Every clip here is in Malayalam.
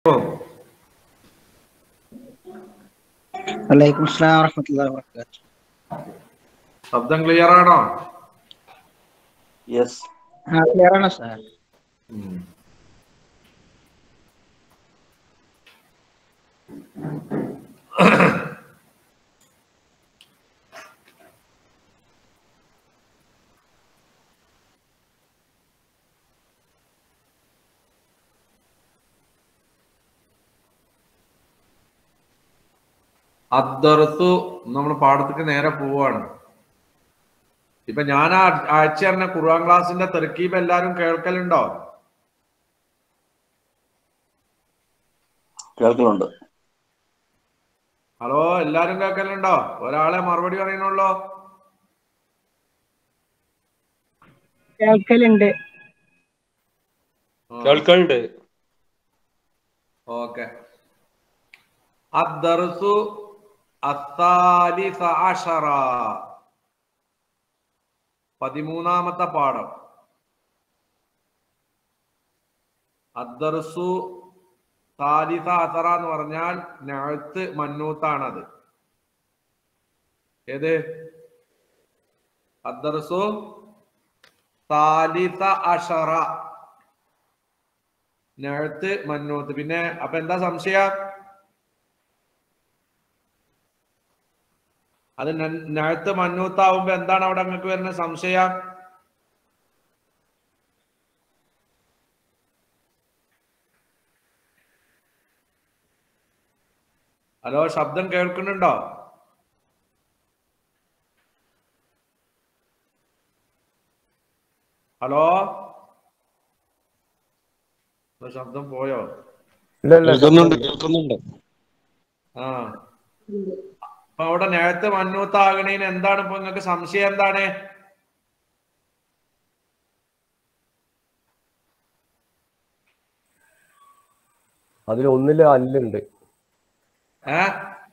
വലൈക്കും അസ്സലാം വറഹ്മത്തുള്ളാഹി വബറകാതുഹു ശബ്ദം ക്ലിയർ ആണോ യെസ് ആ ക്ലിയർ ആണ് സാർ അദ്ദർസു നമ്മൾ പാടത്തേക്ക് നേരെ പോവാണ് ഇപ്പൊ ഞാൻ ആ ആഴ്ച പറഞ്ഞ ഖുർആൻ ക്ലാസിന്റെ തെർക്കീബ് എല്ലാരും കേൾക്കലുണ്ടോ കേൾക്കുന്നുണ്ട് ഹലോ എല്ലാരും കേൾക്കലുണ്ടോ ഒരാളെ മറുപടി പറയണുള്ളോ കേൾക്കലുണ്ട് കേൾക്കലുണ്ട് ഓക്കെ അദ്ദർസു അത്താലിസ അഷറ പതിമൂന്നാമത്തെ പാഠം അദ്ദർസു താലിസ അസറ എന്ന് പറഞ്ഞാൽ നഴത്ത് മന്നൂത്താണത് ഏത് അദ്ദർസു താലിസ അഷറ നഴത്ത് മന്നൂത്ത് പിന്നെ അപ്പൊ എന്താ സംശയം അത് ന- നഴത്ത് മന്നൂത്താവുമ്പോ എന്താണ് അവിടെ നിങ്ങൾക്ക് വരുന്ന സംശയം ഹലോ ശബ്ദം കേൾക്കുന്നുണ്ടോ ഹലോ ഹലോ, ശബ്ദം പോയോ കേൾക്കുന്നുണ്ട് കേൾക്കുന്നുണ്ട് ആ അപ്പൊ അവിടെ നേരത്തെ മന്നൂത്താകണേന് എന്താണ് ഇപ്പൊ നിങ്ങൾക്ക് സംശയം എന്താണ് അതിൽ ഒന്നില് അല്ലുണ്ട് ഏ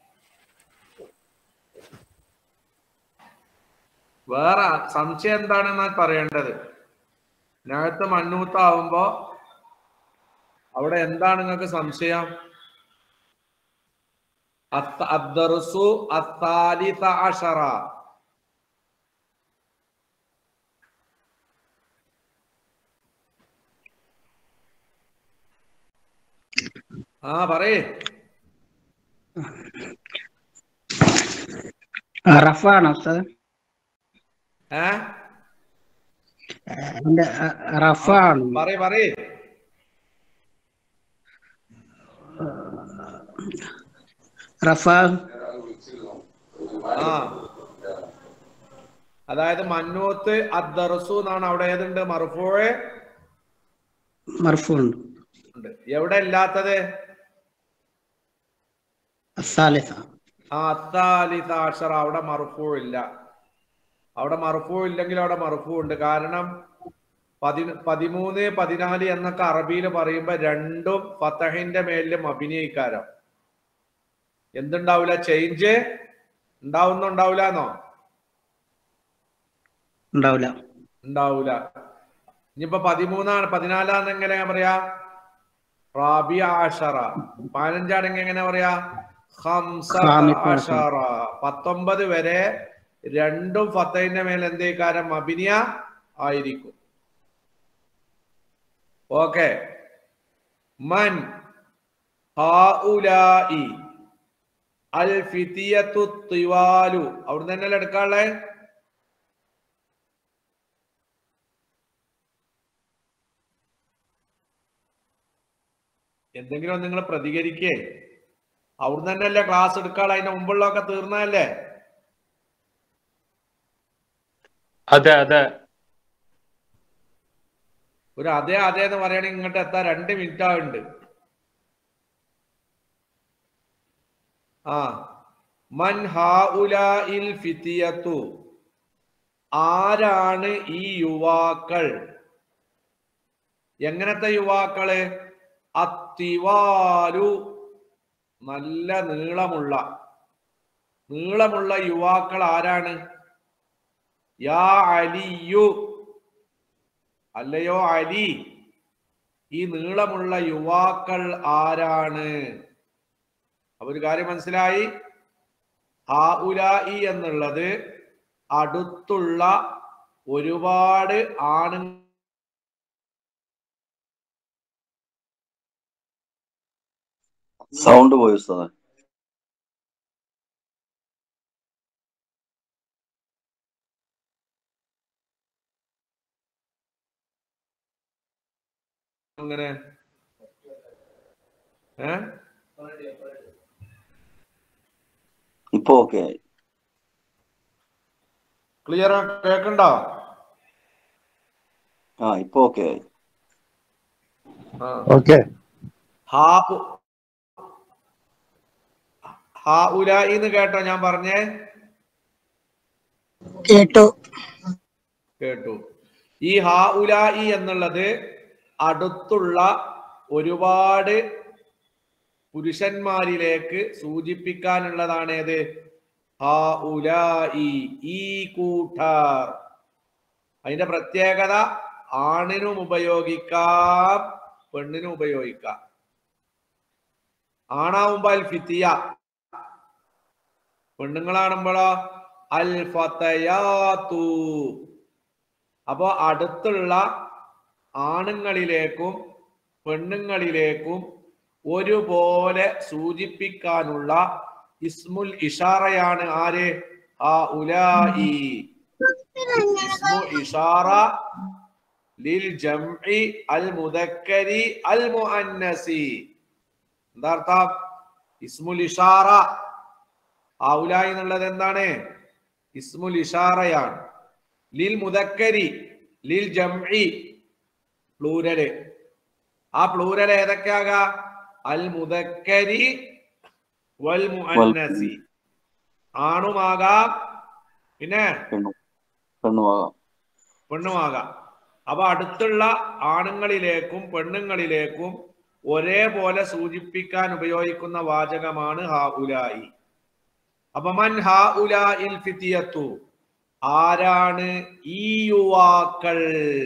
വേറെ സംശയം എന്താണെന്നാ പറയേണ്ടത് നേരത്തെ മന്നൂത്താവുമ്പോ അവിടെ എന്താണ് നിങ്ങൾക്ക് സംശയം അത്ത- അദ്ദർസു അത്താലിസ അഷറ ആ പറയേ റഫ ആണോ സാർ ഏ അതിന്റെ റഫ ആണ് പറയ് പറയ് റഫ ആ അതായത് മന്നൂത്ത് അദ്ദർസു എന്നാണ് അവിടെ ഏതുണ്ട് മർഫൂഴ് മർഫു ഉണ്ട് ഉണ്ട് എവിടെ ഇല്ലാത്തത് അസാലിസ ആ അത്താലിത അഷറ അവിടെ മർഫൂ ഇല്ല അവിടെ മർഫൂ ഇല്ലെങ്കിൽ അവിടെ മർഫൂ ഉണ്ട് കാരണം പതി പതിമൂന്ന് പതിനാല് എന്നൊക്കെ അറബിയിൽ പറയുമ്പോ രണ്ടും ഫത്തഹിന്റെ മേലിലും അഭിനയിക്കാരം എന്തുണ്ടാവില്ല ചേഞ്ച് ഉണ്ടാവുന്നുണ്ടാവില്ല എന്നോ ഉണ്ടാവില്ല ഉണ്ടാവൂല ഇനിയിപ്പോ പതിമൂന്നാണ് പതിനാലാന്ന് എങ്ങനെ പറയാ റാബിയ ആഷറ പതിനഞ്ചാണെങ്കിൽ എങ്ങനെ പറയാ ഹംസത ഖാമിസ ആഷറ പത്തൊമ്പത് വരെ രണ്ടും ഫത്തഹിന്റെ മേൽ എന്തേക്കാരം അഭിനയ ആയിരിക്കും ഓക്കെ മൻ ഹാഉലായി അൽ ഫിതിയത്തു തിവാലു അവിടുന്ന് തന്നെയല്ലേ എടുക്കാനുള്ളേ എന്തെങ്കിലും നിങ്ങൾ പ്രതികരിക്കേ അവിടുന്ന് തന്നെയല്ലേ ക്ലാസ് എടുക്കാൾ അതിന്റെ മുമ്പുള്ളതൊക്കെ തീർന്നതല്ലേ അതെ അതെ ഒരു അതെ അതെ എന്ന് പറയുകയാണെങ്കിൽ ഇങ്ങോട്ട് എത്താൻ രണ്ട് മിനിറ്റ് ആവുന്നുണ്ട് ആ മൻ ഹാഉലാഇൽ ഫിതിയത്തു ആരാണ് ഈ യുവാക്കൾ എങ്ങനത്തെ യുവാക്കള് അത്തിവാലു നല്ല നീളമുള്ള നീളമുള്ള യുവാക്കൾ ആരാണ് യാ അലിയു അല്ലയോ അലി ഈ നീളമുള്ള യുവാക്കൾ ആരാണ് അപ്പൊ ഒരു കാര്യം മനസ്സിലായി ആ ഉലായി എന്നുള്ളത് അടുത്തുള്ള ഒരുപാട് ആണ് സൗണ്ട് പോയി ഉസ്താദെ അങ്ങനെ ഏ ഇപ്പൊ ഓക്കെ ആയി ക്ലിയർ കേക്കണ്ടോ ആ ഇപ്പൊ ഓക്കെ ആയി ആ ഓക്കെ ഹാ ഉ- ഹാ ഉലായി എന്ന് കേട്ടോ ഞാൻ പറഞ്ഞേ കേട്ടു കേട്ടു ഈ ഹാ ഉലായി എന്നുള്ളത് അടുത്തുള്ള ഒരുപാട് പുരുഷന്മാരിലേക്ക് സൂചിപ്പിക്കാനുള്ളതാണ് ഏത് ഹാ ഉലായി ഈ കൂട്ടർ അതിന്റെ പ്രത്യേകത ആണിനും ഉപയോഗിക്കാം പെണ്ണിനും ഉപയോഗിക്കാം ആണാവുമ്പോ അൽ ഫിത്തിയ പെണ്ണുങ്ങളാണുമ്പോഴോ അൽ ഫതയാത്തു അപ്പോ അടുത്തുള്ള ആണുങ്ങളിലേക്കും പെണ്ണുങ്ങളിലേക്കും ഒരുപോലെ സൂചിപ്പിക്കാനുള്ള ഇസ്മുൽ ഇഷാറയാണ് ആര് ആ ഉലായി ഇസ്മു ഇഷാറ ലിൽ ജംഇ അൽ മുദക്കരി അൽ മുഅന്നസി എന്താ അർത്ഥം ഇസ്മുൽ ഇഷാറ ഔലായി എന്നുള്ളത് എന്താണ് ഇസ്മുൽ ഇഷാറയാണ് ലിൽ മുദക്കരി ലിൽ ജംഇ പ്ലൂരല് ആ പ്ലൂരൽ ഏതൊക്കെയാകാ അൽ മുദക്കരി വൽ മുഅന്നസി ആണുമാകാം പിന്നെ പെണ്ണു പെണ്ണുമാകാം പെണ്ണുമാകാം അപ്പൊ അടുത്തുള്ള ആണുങ്ങളിലേക്കും പെണ്ണുങ്ങളിലേക്കും ഒരേപോലെ സൂചിപ്പിക്കാൻ ഉപയോഗിക്കുന്ന വാചകമാണ് ഹാ ഉലായി അപ്പൊ മൻ ഹാ ഉലായിൽ ഫിത്തിയത്തു ആരാണ് ഈ യുവാക്കൾ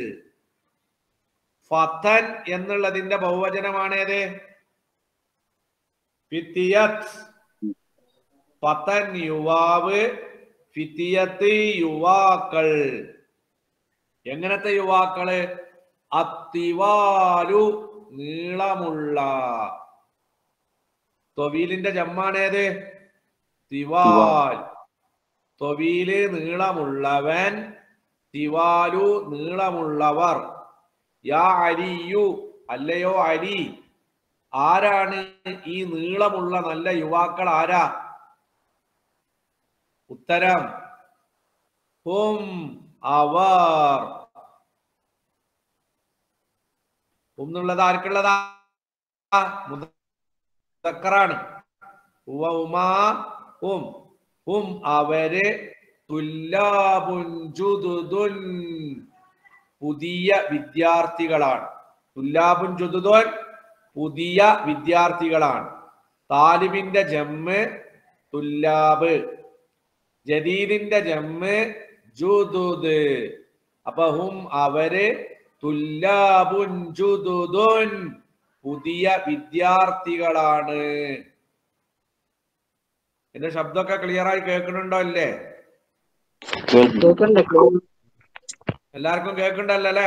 ഫതൻ എന്നുള്ളതിന്റെ ബഹുവചനമാണേത് ഫിത്തിയത്ത് ഫതൻ യുവാവ് ഫിത്തിയത്ത് യുവാക്കൾ എങ്ങനത്തെ യുവാക്കള് അത്തിവാലു നീളമുള്ള തൊവീലിന്റെ ജമ്മാണേത് തിവാൽ തൊവീല് നീളമുള്ളവൻ തിവാലു നീളമുള്ളവർ യാ അലിയു അല്ലയോ അലി ആരാണ് ഈ നീളമുള്ള നല്ല യുവാക്കൾ ആരാ ഉത്തരം ഹും അവർ ഹും എന്നുള്ളത് ആർക്കുള്ളതാ മുതക്കറാണ് ഉവ ഉമാ ഹും ഹും അവര് തുല്ലാബുൻ ജുദുദുൻ പുതിയ വിദ്യാർത്ഥികളാണ് തുല്ലാബുൻ ജുദുദുൻ പുതിയ വിദ്യാർത്ഥികളാണ് താലിബിന്റെ ജമ്മ് തുല്ലാബ് ജദീദിന്റെ ജമ്മ് ജുദുദ് അപ്പൊ ഹും അവര് തുല്ലാബുൻ ജുദുദുൻ പുതിയ വിദ്യാർത്ഥികളാണ് എന്റെ ശബ്ദമൊക്കെ ക്ലിയർ ആയി കേൾക്കുന്നുണ്ടോ അല്ലേ കേൾക്കുന്നു എല്ലാവർക്കും കേൾക്കുന്നുണ്ടല്ലോ അല്ലേ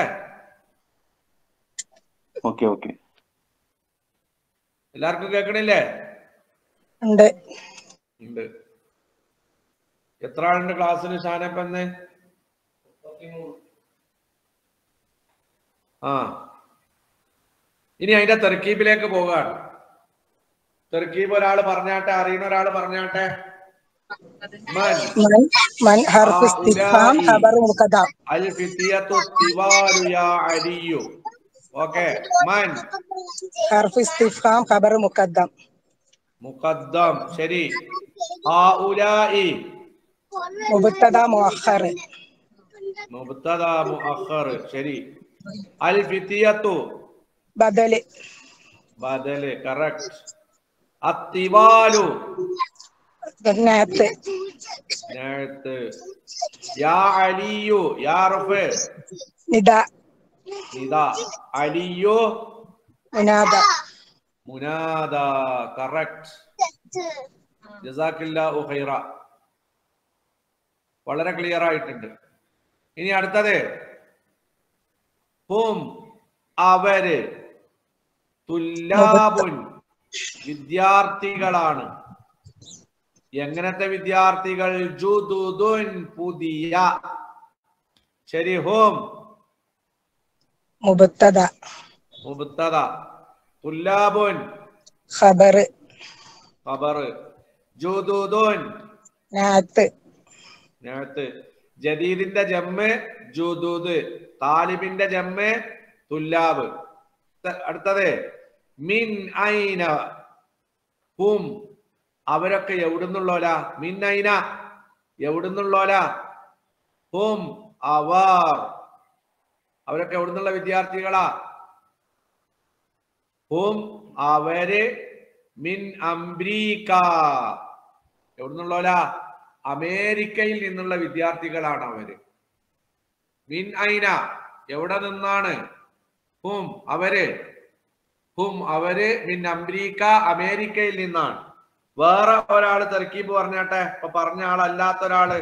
ഓക്കെ ഓക്കെ എല്ലാവർക്കും കേൾക്കണില്ലേ ഉണ്ട് ഉണ്ട് എത്ര ആളുണ്ട് ക്ലാസ്സിൽ ഷാനപ്പന്ന് ആ ഇനി അതിന്റെ തെർക്കീബിലേക്ക് പോകാണ് തെർക്കീബ് ഒരാൾ പറഞ്ഞാട്ടെ അറിയുന്ന ഒരാൾ പറഞ്ഞാട്ടെ മൻ من من حرف استفهام هؤلاء. خبر مقدم അൽ ഫിത്തിയത്തു തിവാലു യാ അലിയു ഓക്കെ മൻ حرف استفهام خبر مقدم മുഖദ്ദം ശരി ഹൗലായി مبتدا مؤخر മുബ്തദ മുഅഖർ ശരി അൽ ഫിത്തിയത്തു بدل ബദല് കറക്റ്റ് അത്തിവാലു نعت നേരത്ത് യാ അലിയു യാ റഫ് نداء ഇതാ അലിയു മുനാദ മുനാദ കറക്റ്റ് ജസാക്കില്ലാഹു ഖൈറ വളരെ ക്ലിയർ ആയിട്ടുണ്ട് ഇനി അടുത്തത് ഹും അവര് തുല്ലാബുൻ വിദ്യാർത്ഥികളാണ് എങ്ങനത്തെ വിദ്യാർത്ഥികൾ ജുദുദുൻ പുതിയ ശരി ഹും മുബത്തദ മുബത്തദ തുല്ലാബുൻ ഖബർ ഖബർ ജുദുദുൻ നാത്ത് നേരത്ത് ജദീദിന്റെ ജമ്മ് ജുദൂദ് താലിബിന്റെ ജമ്മ് തുല്ലാബ് ത- അടുത്തത് മിൻ ഐന ഹും അവരൊക്കെ എവിടുന്നുള്ളോല മിൻ ഐന എവിടുന്നുള്ളോല ഹും അവർ അവരൊക്കെ എവിടുന്നുള്ള വിദ്യാർത്ഥികളാ ഹും അവര് മിൻ അംബ്രീക്ക എവിടുന്നുള്ളോല അമേരിക്കയിൽ നിന്നുള്ള വിദ്യാർത്ഥികളാണ് അവര് മിൻ ഐന എവിടെ നിന്നാണ് ഹും അവര് ഹും അവര് മിൻ അംബ്രീക്ക അമേരിക്കയിൽ നിന്നാണ് വേറെ ഒരാള് തെർക്കീബ് പറഞ്ഞാട്ടെ ഇപ്പൊ പറഞ്ഞ ആളല്ലാത്ത ഒരാള്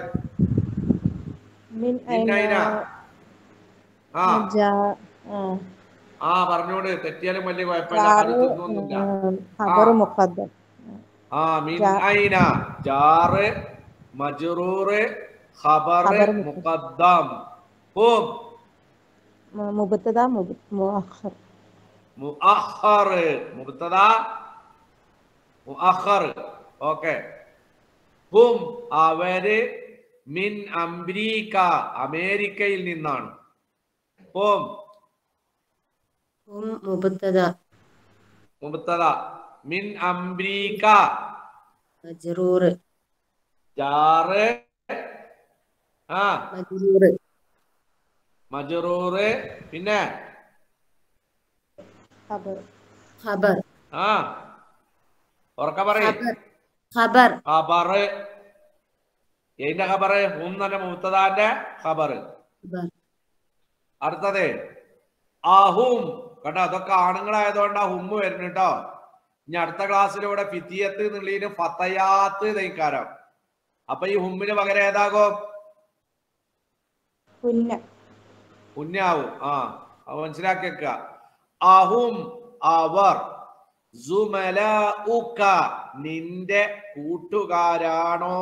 من മിൻ ഐന أين ആ جاء آه. ആ പറഞ്ഞോട് തെറ്റിയാലും വലിയ കുഴപ്പമില്ല ജാറ്, അത് തിന്നൊന്നുമില്ല آه. خبر آه. مقدم ആ മിൻ ജാ- ഐന ജാറ് മജ്റൂറ് ഖബർ ഖബർ മുഖദ്ദം ഹും م- مبتدا مب- مؤخر മുഅഖർ മുബ്തദ മുഅഖർ ഓക്കെ ഹും അവര് മിൻ അംബ്രീക്ക അമേരിക്കയിൽ നിന്നാണ് ഹും هم مبتدا മുബ്തദ മിൻ അംബ്രീക്ക مجرور ജാറ് ആ مجرور മജ്റൂറ് പിന്നെ خبر خبر ആ ഉറക്ക പറയും خبر خبر ഖബറ് ഏതിന്റെ ഖബറ് ഹും തന്നെ മുബ്തദാന്റെ ഖബറ് خبر അടുത്തത് അഹും കേട്ടോ അതൊക്കെ ആണുങ്ങളായതുകൊണ്ട് ആ ഹുമ്മ് വരുന്നു കേട്ടോ ഇനി അടുത്ത ക്ലാസ്സിലൂടെ ഫിത്തിയത്ത് എന്നുള്ളതിന് ഫത്തയാത്ത് തൈക്കാരം അപ്പൊ ഈ ഹുമ്മിന് പകരം ഏതാകും كنا പുണ്യാവും ആ അത് മനസ്സിലാക്കി വെക്കുക അഹും അവർ സുമല ഉക്ക നിന്റെ കൂട്ടുകാരാണോ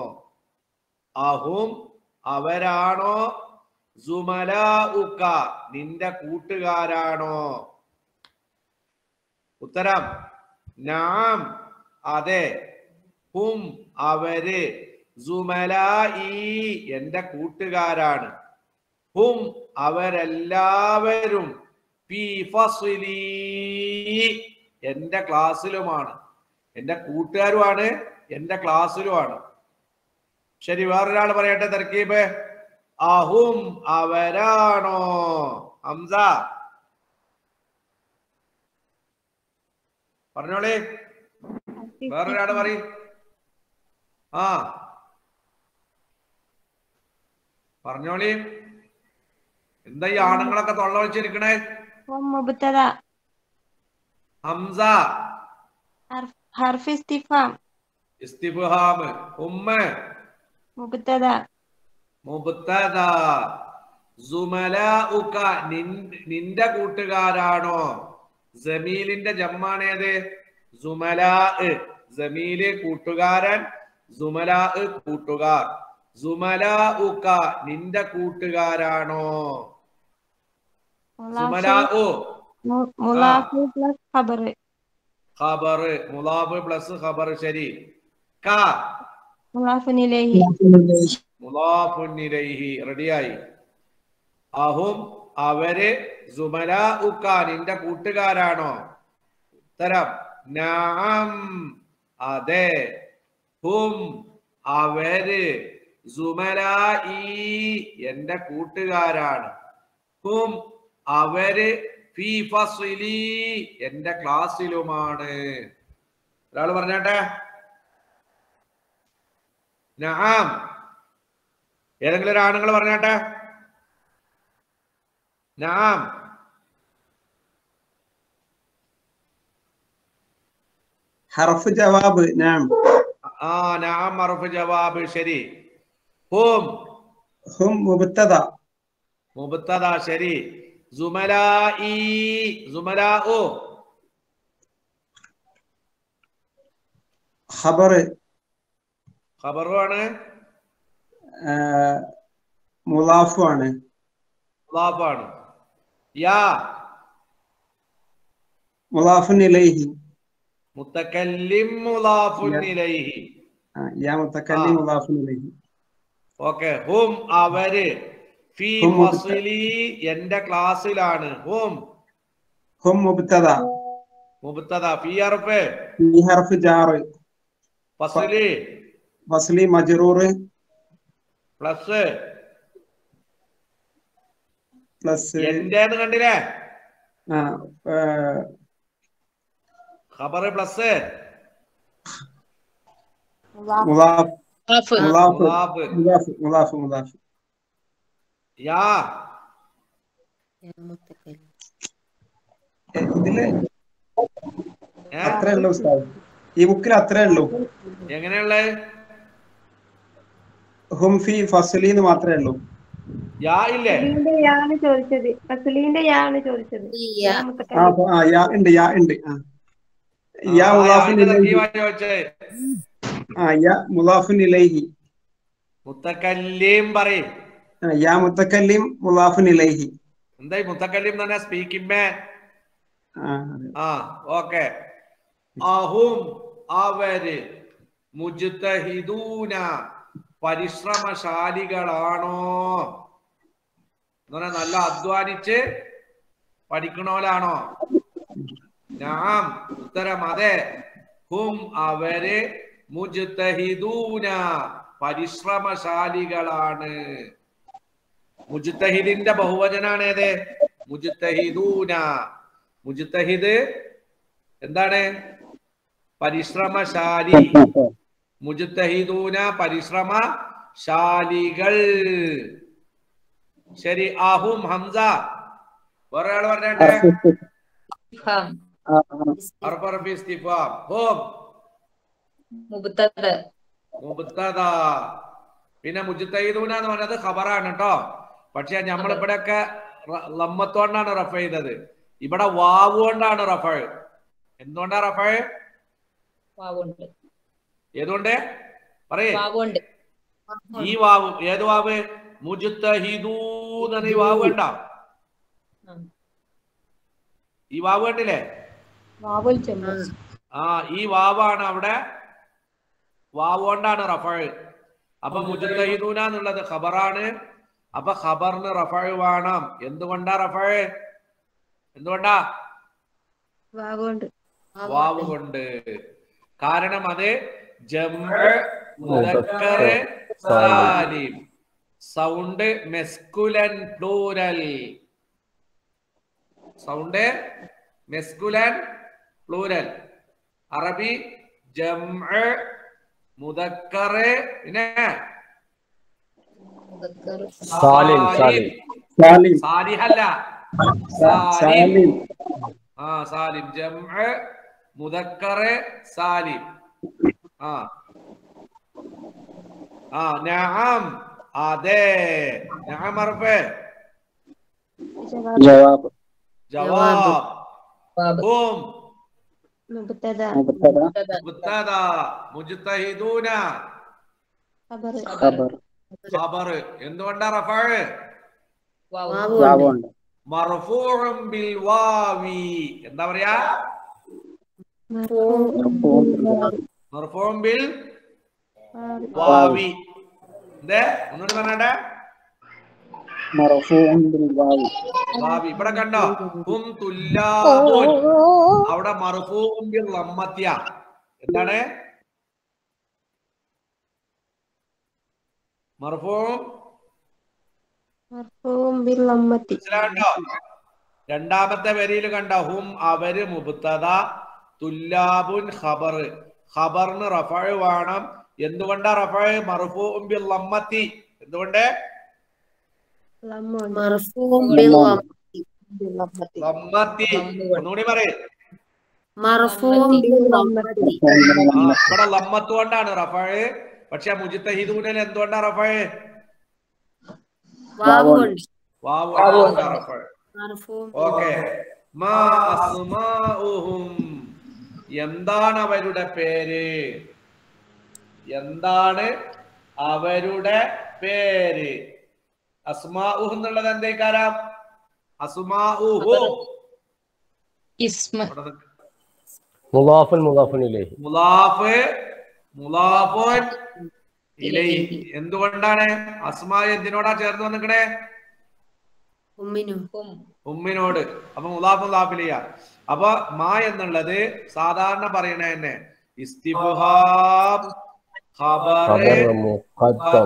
അഹും അവരാണോ സുമല ഉക്ക നിന്റെ കൂട്ടുകാരാണോ ഉത്തരം നാം അതെ ഹും അവര് സുമല ഈ എന്റെ കൂട്ടുകാരാണ് ഹും അവരെല്ലാവരും ഫീ ഫസ്ലി എന്റെ ക്ലാസ്സിലുമാണ് എന്റെ കൂട്ടുകാരുമാണ് എന്റെ ക്ലാസ്സിലുമാണ് ശരി വേറൊരാൾ പറയട്ടെ തർക്കീബ് അഹും അവരാണോ ഹംസ പറഞ്ഞോളേ വേറൊരാള് പറയും ആ പറഞ്ഞോളി എന്താ ഈ ആണുങ്ങളൊക്കെ തൊള്ള വെച്ചിരിക്കണേ هم مبتدا ഹംസ حرف حرف استفهام ഇസ്തിഫ്ഹാം ഉമ്മ مبتدا മുബ്തദ സുമലാഉക നിൻ- നിന്റെ കൂട്ടുകാരാണോ ജമീലിന്റെ ജമ്മാണേത് സുമലാ ജമീല് കൂട്ടുകാരൻ സുമലാ കൂട്ടുകാർ സുമലാഉക നിന്റെ കൂട്ടുകാരാണോ مضاف സുമലാഉ م- مضاف plus خبر ഖബർ മുലാബ് പ്ലസ് ഖബർ ശരി ക مضاف إليه മുലാഫുൻ ഇലൈഹി റെഡിയായി അഹും അവര് സുമലാ ഉക്ക നിന്റെ കൂട്ടുകാരാണോ ഉത്തരം നാം അതെ ഹും അവര് സുമലാ ഈ എന്റെ കൂട്ടുകാരാണ് ഹും അവര് ഫീ ഫസ്ലി എന്റെ ക്ലാസ്സിലുമാണ് ഒരാൾ പറഞ്ഞാട്ടെ നആം ഏതെങ്കിലും ഒരു ആണുങ്ങൾ പറഞ്ഞാട്ടെ നാം ഹർഫ് ജവാബ് നാം ആ നാം മറുഫ് ജവാബ് ശരി ഹും ഹും മുബ്തദ മുബത്തദ ശരി സുമലായി സുമലാഉ ഖബർ ഖബറുമാണ് മുലാഫു ആണ് മുലാഫാണ് യാ മുലാഫുൻ ഇലൈഹി മുത്തക്കല്ലിം മുലാഫുൻ ഇലൈഹി ആ, യാ മുത്തക്കല്ലിം ആ. മുലാഫുൻ ഇലൈഹി ഓക്കെ ഹും അവര് ഫി ഹും മുബ്ത- ഫസ്ലി എന്റെ ക്ലാസ്സിലാണ് ഹും ഹും മുബ്തദ മുബത്തദ ഫി അർഫ് ഈ ഹർഫ് ജാർ ഫസ്ലി ഫസ്ലി മജ്റൂർ പ്ലസ് പ്ലസ് എന്റേന്ന് കണ്ടില്ലേ ആ ആ, ഖബർ പ്ലസ് മുലാഫ് മുലാഫ് മുലാഫ് മുലാഫ് മുലാഫ് മുലാഫ് മുലാഫ് യാ യാ മുത്തക്കല്ലിം എ, ഇതില് ഏ? അത്രേ ഉള്ളൂ ഉസ്താദ് ഈ ബുക്കിൽ അത്രേ ഉള്ളൂ എങ്ങനെയുള്ളത് ഹും ഫി ഫസ്ലി എന്ന് മാത്രമേ ഉള്ളൂ യാ ഇല്ലേ ഫസലീന്റെ യാണ് ചോദിച്ചത് ഫസലീന്റെ യാണ് ചോദിച്ചത് ഈ യാ യാ ആ മുത്തക്കല്ലിം. അപ്പൊ ആ യാ ഉണ്ട് യാ ഉണ്ട് ആ യാ ആ, മുലാഫിൻ യാന്റെ ഇലൈഹി തർക്കീബാ ചോദിച്ചത് ആ യാ മുലാഫിൻ ഇലൈഹി മുത്തക്കല്ലിം പറയും ആ, യാ മുത്തക്കല്ലിം മുലാഫിൻ ഇലൈഹി എന്തായി മുത്തക്കല്ലിം എന്ന് പറഞ്ഞാൽ സ്പീക്കിംഗ് മാൻ ആ അതെ. ആ ഓക്കെ അഹും അവര് മുജ്തഹിദൂന പരിശ്രമശാലികളാണോ എന്ന് പറഞ്ഞാൽ നല്ല അധ്വാനിച്ച് പഠിക്കണോലാണോ നാം ഉത്തരം അതെ ഹും അവര് മുജ്തഹിദൂന പരിശ്രമശാലികളാണ് മുജ്തഹിദിന്റെ ബഹുവചനാണ് ഏത് മുജ്തഹിദൂന മുജ്തഹിദ് എന്താണ് പരിശ്രമശാലി മുജ്തഹിദൂന പരിശ്രമശാലികൾ ശരി ആഹും ഹംസ വേറെ ആള് പറഞ്ഞേ ഇസ്തിഫാം അർബറബി ഇസ്തിഫാം ഹും മുബ്തദ മുബ്തദ പിന്നെ മുജ്തഹിദൂന എന്ന് പറഞ്ഞത് ഖബറാണ് കേട്ടോ പക്ഷെ നമ്മൾ ഇവിടെയൊക്കെ റ- ലമ്മത്തോണ്ടാണ് റഫ് ചെയ്തത് ഇവിടെ വാവ് കൊണ്ടാണ് റഫ എന്തുകൊണ്ടാ റഫ വാവുണ്ട് ഏതുകൊണ്ട് പറയേ വാവുണ്ട് ഈ വാവ് ഏത് വാവ് മുജ്തഹിദൂ എന്ന ഈ വാവ് കണ്ട ഉം. ഈ വാവ് കണ്ടില്ലേ വാവുൽ ജമ്മു ആ ഈ വാവാണ് അവിടെ വാവ് കൊണ്ടാണ് റഫ അപ്പൊ മുജ്തഹിദൂന എന്നുള്ളത് ഖബറാണ് അപ്പൊ ഖബറിന് റഫ വേണം എന്തുകൊണ്ടാ റഫ എന്തുകൊണ്ടാ വാവുണ്ട് വാവ് കൊണ്ട് കാരണം അത് ജംഅ് മുദക്കറ് സാലിം sound masculine plural sound masculine plural അറബി ജംഅ് മുദക്കറ് പിന്നെ മുദക്കർ സാലിം സാലിം സാലിം സാലിഹല്ല സാ- സാലിം ആ സാലിം ജംഅ് മുദക്കറ് സാലിം ആ ആ നഅം അതെ നഅം അർഫ് ജവാബ് ജവാബ് വാബ് ഹും മുബ്തദ മുബ്തദ മുബ്തദ മുബ്തദ മുജ്തഹിദൂന ഖബർ ഖബർ ഖബർ എന്തുകൊണ്ടാ റഫഅ് വാവ് വാവ് വാവുണ്ട് ഉണ്ട് മർഫൂഉം ബിൽ വാവി എന്താ പറയാ മർഫൂഉം ബിൽ വാവി എന്തേ ഒന്നുകൂടി പറഞ്ഞേ മർഫൂഉൻ ബിൽ വാവി വാവി ഇവിടെ കണ്ടോ ഹും തുല്ലാബുൻ അവിടെ മർഫൂഉം ബിൽ ലമ്മത്യ എന്താണ് മർഫൂഉം മർഫൂഉം ബിൽ ലമ്മത്തി മനസ്സിലാണ്ടോ രണ്ടാമത്തെ വരിയിൽ കണ്ട ഹും അവര് മുബ്തദ തുല്ലാബുൻ ഖബർ ഖബറിന് റഫഅ് വേണം എന്തുകൊണ്ടാ റഫഅ് മർഫൂഉം ബിൽ ലമ്മത്തി എന്തുകൊണ്ട് മർഫൂഉം ബിൽ ലമ്മ. ലമ്മത്തി ലമ്മത്തി ലമ്മ കൊണ്ട്. ഒന്നുകൂടി പറയേ മർഫൂം ബിൽ ലമ്മത്തി ആ ഇവിടെ ലമ്മത്ത് കൊണ്ടാണ് റഫാഴ് പക്ഷെ മുജിത്തഹിദൂനിൽ എന്തുകൊണ്ടാ റഫാഴ് വാവ് കൊണ്ട് വാവ് കൊണ്ടാ റഫാഴ് മർഫൂം ഓക്കെ മാ അസ്മാഉഹും എന്താണ് അവരുടെ പേര് എന്താണ് അവരുടെ പേര് അസ്മാഉഹ് എന്നുള്ളത് എന്തേക്കാരാം അസ്മാഉഹും ഇസ്മ അവിടെ നിക്ക്. മുലാഫുൻ മുലാഫുൻ ഇലേഹി മുലാഫ് മുലാഫുൻ ഇലൈഹി എന്തുകൊണ്ടാണ് അസ്മാ എന്തിനോടാ ചേർന്ന് വന്നിക്കണേ ഉമ്മിനു ഉം ഉമ്മിനോട് അപ്പൊ മുലാഫ് മുലാഫിലിയ അപ്പൊ മാ എന്നുള്ളത് സാധാരണ പറയണ തന്നെ ഇസ്തിഫാം ഖബറ് ഖബർ മുഖദ്ദം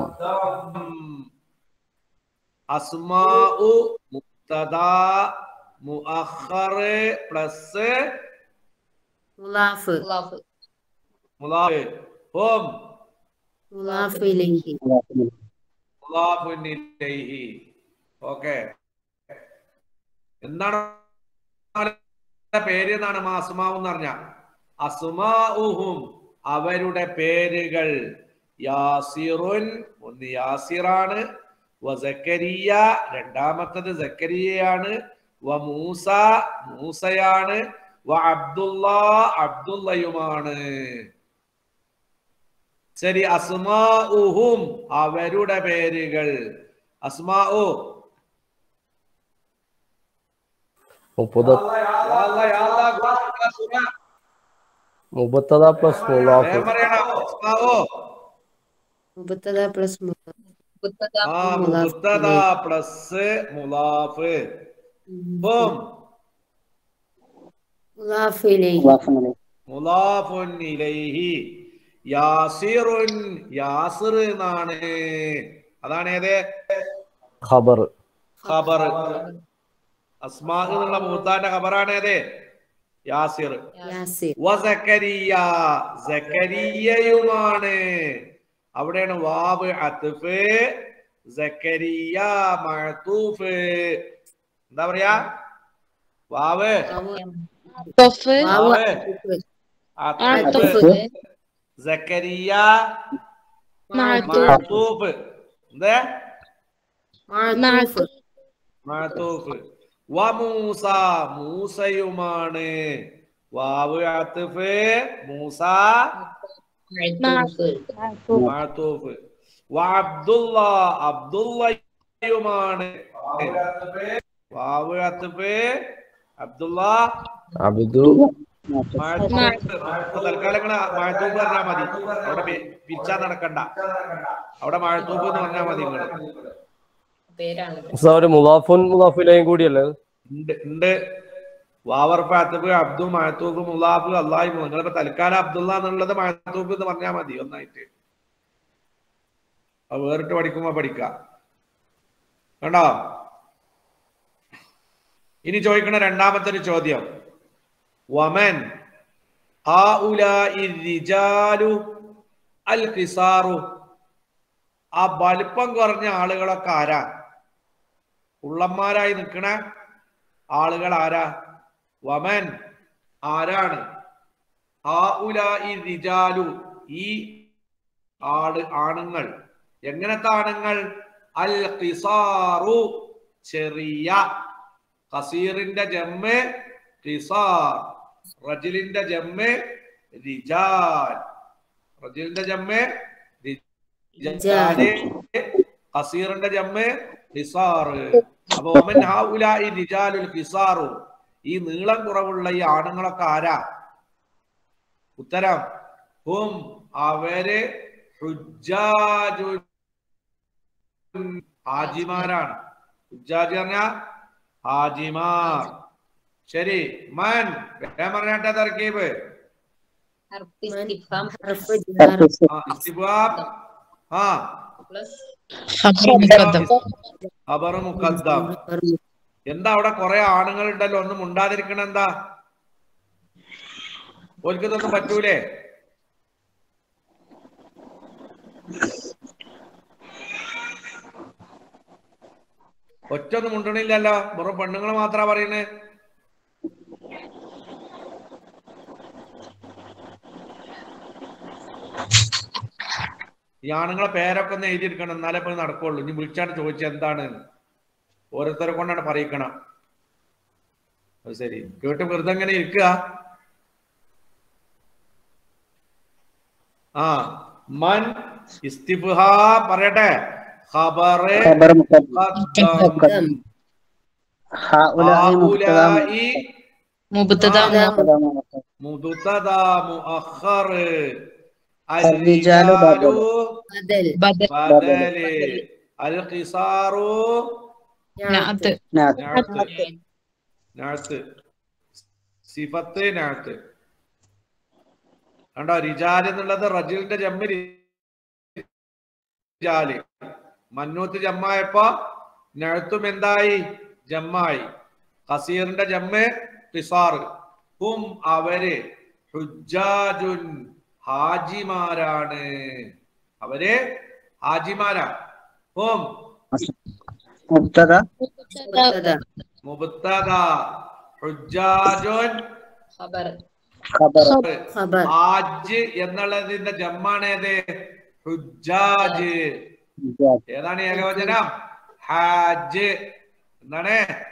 അസ്മാഉ മുക്തദ മുഅഖറ് പ്ലസ് മുലാഫ് മുലാഫ് മുലാഫ് ഹും മുലാഫ് ഇലൈഹി മുലാഫുൻ ഇലൈഹി ഓക്കെ എന്താണ് അവരുടെ പേര് എന്നാണ് മാ അസ്മാവ് എന്ന് പറഞ്ഞ അസ്മാഉഹും അവരുടെ പേരുകൾ യാസിറുൻ ഒന്ന് യാസിറാണ് വ സക്കരിയ രണ്ടാമത്തത് സക്കരിയയാണ് വ മൂസ മൂസയാണ് വ അബ്ദുള്ള അബ്ദുള്ളയുമാണ് ശരി അസ്മാഉഹും അവരുടെ പേരുകൾ അസ്മാഉ മുപ്പത് യാ അല്ലാ, യാ അല്ലാ, ഖുർആൻ, ഖുർആൻ. മുബത്തദ പ്ലസ് മുലാഫ് വേഗം പറയണം അസ്മാഉ മുബത്തദ പ്ലസ് മുബത്തദ ആ മുലാഫ് മുബ്തദ പ്ലസ് മുലാഫ് ഹും മുലാഫ് ഇലൈഹി മുലാഫുൻ ഇലൈഹി യാസിറുൻ യാസിർ എന്നാണ് അതാണ് ഏത് ഖബർ ഖബർ അസ്മാ എന്നുള്ള മുഹത്താന്റെ ഖബറാണ് ഏത് യാസിർ യാസിർ വ സക്കരിയ സക്കരിയയുമാണ് അവിടെയാണ് വാവ് അത്ഫ് സക്കരിയ മഅതൂഫ് എന്താ പറയാ വാവ് വാവ് വാവ് അത്ഫ്. അത്ഫ് സക്കരിയ മഅതൂഫ് എന്താ മഅതൂഫ്. മഅതൂഫ് വ മൂസ മൂസയുമാണ് വാവ് അത്ഫ് മൂസ മഅതൂഫ് വ അബ്ദുള്ള അബ്ദുള്ളയുമാണ് വാവ് അത്ഫ് അബ്ദുള്ള അബ്ദു മഴത്തൂപ്പ് തൽക്കാലം ഇങ്ങള് മഴത്തൂപ്പ് പറഞ്ഞാൽ മതി അവിടെ പി- പിരിച്ചാ നടക്കണ്ട അവിടെ മഴത്തൂപ്പ് എന്ന് പറഞ്ഞാൽ മതി നിങ്ങള് പേരാണ് സാറ് മുലാഫുൻ മുലാഫിലെയും കൂടിയല്ലേ ഉണ്ട് ഉണ്ട് വാവർഫ് അത്തബ് അബ്ദു മഴത്തൂപ്പ് മുലാഫ് അള്ളാഹി നിങ്ങളിപ്പോ തൽക്കാലം അബ്ദുള്ള എന്നുള്ളത് മഴത്തൂപ്പ് എന്ന് പറഞ്ഞാൽ മതി ഒന്നായിട്ട് അത് വേറിട്ട് പഠിക്കുമ്പോ പഠിക്കാം കണ്ടോ ഇനി ചോദിക്കണ രണ്ടാമത്തെ ഒരു ചോദ്യം വമൻ ആ റിജാലു അൽ ഖിസാറു ആ വലിപ്പം കുറഞ്ഞ ആളുകളൊക്കെ ആരാ ഉള്ളന്മാരായി നിൽക്കണ ആളുകൾ ആരാ വമൻ ആരാണ് ആ റിജാലു ഈ ആള് ആണുങ്ങൾ എങ്ങനത്തെ ആണുങ്ങൾ അൽ ഖിസാറു ചെറിയ ഖസീറിന്റെ ജമ്മ് ഖിസാർ റജിലിന്റെ ജമ്മ് റിജാൽ റജിലിന്റെ ജമ്മ് റിജാല് ഖസീറിന്റെ ജമ്മ് ഖിസാർ അപ്പൊ ഒമൻ ഹൗലായി റിജാലുൽ ഖിസാറു ഈ നീളം കുറവുള്ള ഈ ആണുങ്ങളൊക്കെ ആരാ ഉത്തരം ഹും അവര് ഹുജ്ജാജുൻ ഹാജിമാരാണ് ഹുജ്ജാജ് പറഞ്ഞ ഹാജിമാർ ശരി മൻ വേഗം പറഞ്ഞാട്ടെ തർക്കീബ് ഹർഫ് ജാർ ആ, ഇസ്തിഫാം. ആ പ്ലസ് ഖബർ മുഖദ്ദം എന്താ അവിടെ കുറെ ആണുങ്ങൾ ഉണ്ടല്ലോ ഒന്നും ഉണ്ടാതിരിക്കണ എന്താ ഓൽക്കിതൊന്നും പറ്റൂലേ ഒറ്റൊന്നും മുണ്ടണില്ലല്ലോ വെറും പെണ്ണുങ്ങൾ മാത്രാ പറയുന്നത് ഈ ആണുങ്ങളെ പേരൊക്കെ ഒന്ന് എഴുതിയെടുക്കണം എന്നാലേ ഇപ്പൊ ഇത് നടക്കുള്ളൂ ഇനി വിളിച്ചാണ് ചോദിച്ചത് എന്താണ് ഓരോരുത്തരെ കൊണ്ടാണ് പറയിക്കണം അത് ശരി കേട്ട് വെറുതെ എങ്ങനെ ഇരിക്കുക ആ മൻ ഇസ്തിഫ്ഹാ പറയട്ടെ ഖബറ് خبر مقدم മുഖദ്ദം. هؤلاء مبتدا ഹൗലായി مبتدا آه. مبتدا مؤخر. മുബ്തദാ മുഅഖർ الرجال بدل. بدل بدل ബദല് അൽ ഖിസാറു نعت نعت നഅത്ത് നഅത്ത് സിഫത്ത് നഅത്ത് കണ്ടോ റിജാൽ എന്നുള്ളത് റജിലിന്റെ ജമ്മ് റിജാല് മന്നൂത്ത് ജമ്മായപ്പോ നഅത്തും എന്തായി ജമ്മായി ഖസീറിന്റെ ജമ്മ് ഖിസാർ ഹും അവര് ഹുജ്ജാജുൻ ഹാജിമാരാണ് അവര് ഹാജിമാരാ ഹും مبتدا مبتدا മുബ്തദ ഹുജ്ജാജുൻ خبر خبر خبر ഹാജ് എന്നുള്ളതിന്റെ ജമ്മാണേത് ഹുജ്ജാജ് ഏതാണ് ഏകവചനം ഹാജ് എന്താണ്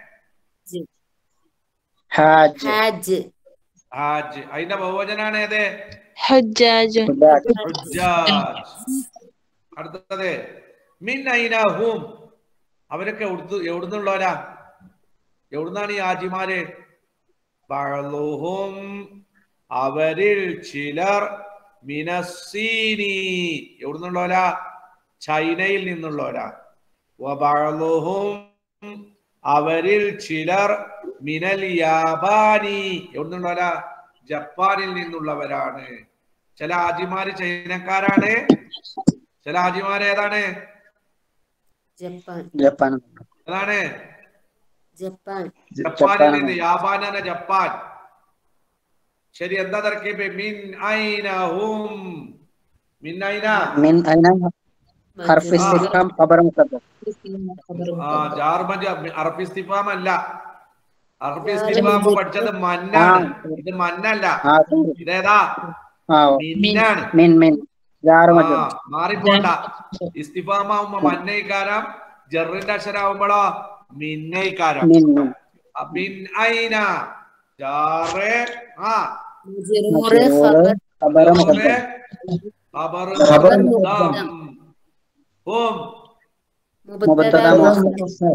حاج حاج ഹാജ് അതിന്റെ ബഹുവചനാണ് ഏത് حجاج حجاج ഹുജ്ജാജ് അടുത്തത് മിൻ ഐനഹും അവരൊക്കെ എവിടുന്ന് എവിടുന്നുള്ളവരാ എവിടുന്നാണ് ഈ ഹാജിമാര് ബഅളുഹും അവരിൽ ചിലർ മിനസ്സീനി എവിടുന്നുള്ളവരാ ചൈനയിൽ നിന്നുള്ളവരാ വബഅളുഹും അവരിൽ ചിലർ മിനൽ യാബാനി എവിടുന്നുള്ളവരാ ജപ്പാനിൽ നിന്നുള്ളവരാണ് ചില ഹാജിമാര് ചൈനക്കാരാണ് ചില ഹാജിമാര് ഏതാണ് جبان ജപ്പാൻ ഏതാണ് جبان ജപ്പാനിൽ നിന്ന് യാബാൻ എന്ന ജപ്പാൻ ശരി എന്താ തർക്കീബ് മിൻ ഐനഹും മിൻ ഐന من أين حرف استفهام خبر مقدم خبر ആ مقدم ജാർമജ അറബി ഇസ്തിഫാം അല്ല അറബി ഇസ്തിഫാം പഠിച്ചത് മന്നാണ് ഇത് മന്നല്ല آه ഇതേതാ آه മിന്നാണ് من من جار ആ, مجرور മാറിപ്പോണ്ട ഇസ്തിഫാമാവുമ്പോ മന്നയിക്കാരം ജറിന്റെ അക്ഷരാവുമ്പോഴോ മിന്നയിക്കാരം من من മിൻ ഐന ജാറ് ആ مجرور مجرور خبر خبر مقدم خبر خبر مقدم هم مبتدا مؤخر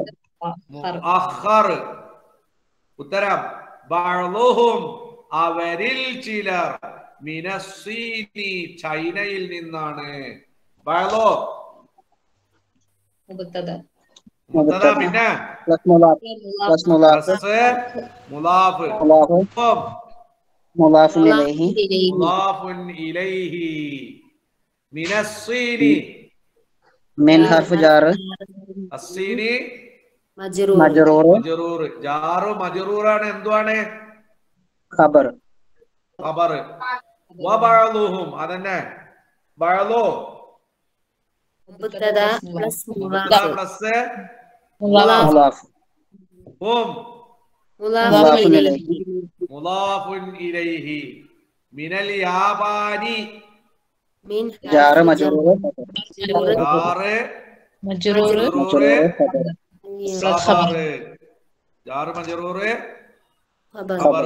മുഅഖർ ഉത്തരം ബഅളുഹും അവരിൽ ചിലർ മിനസ്സീനി ചൈനയിൽ നിന്നാണ് ബഅളോ مبتدا മുത്തദ പിന്നെ بس مضاف بس مضاف പ്ലസ് മുലാഫ് مضاف ഹും مضاف إليه إليه മുലാഫുൻ ഇലൈഹി മിനസ്സീനി من حرف جار അസ്സീനി مجرور مجرور മജറൂർ ജാറു മജറൂറാണ് എന്തുവാണ് خبر ഖബർ വബഅളുഹും അതന്നെ ബഅളു مبتدا بلس മുബ്തദ مضاف പ്ലസ് مضاف مضاف ഹും مضاف مضاف إليه إليه മുലാഫുൻ ഇലൈഹി മിനൽ യാബാനി من جار حرف مجرور جر ജാറ് مجرور മജറൂറ് مجرور خبر ഖബർ ജാറ് മജറൂറ് خبر ഖബർ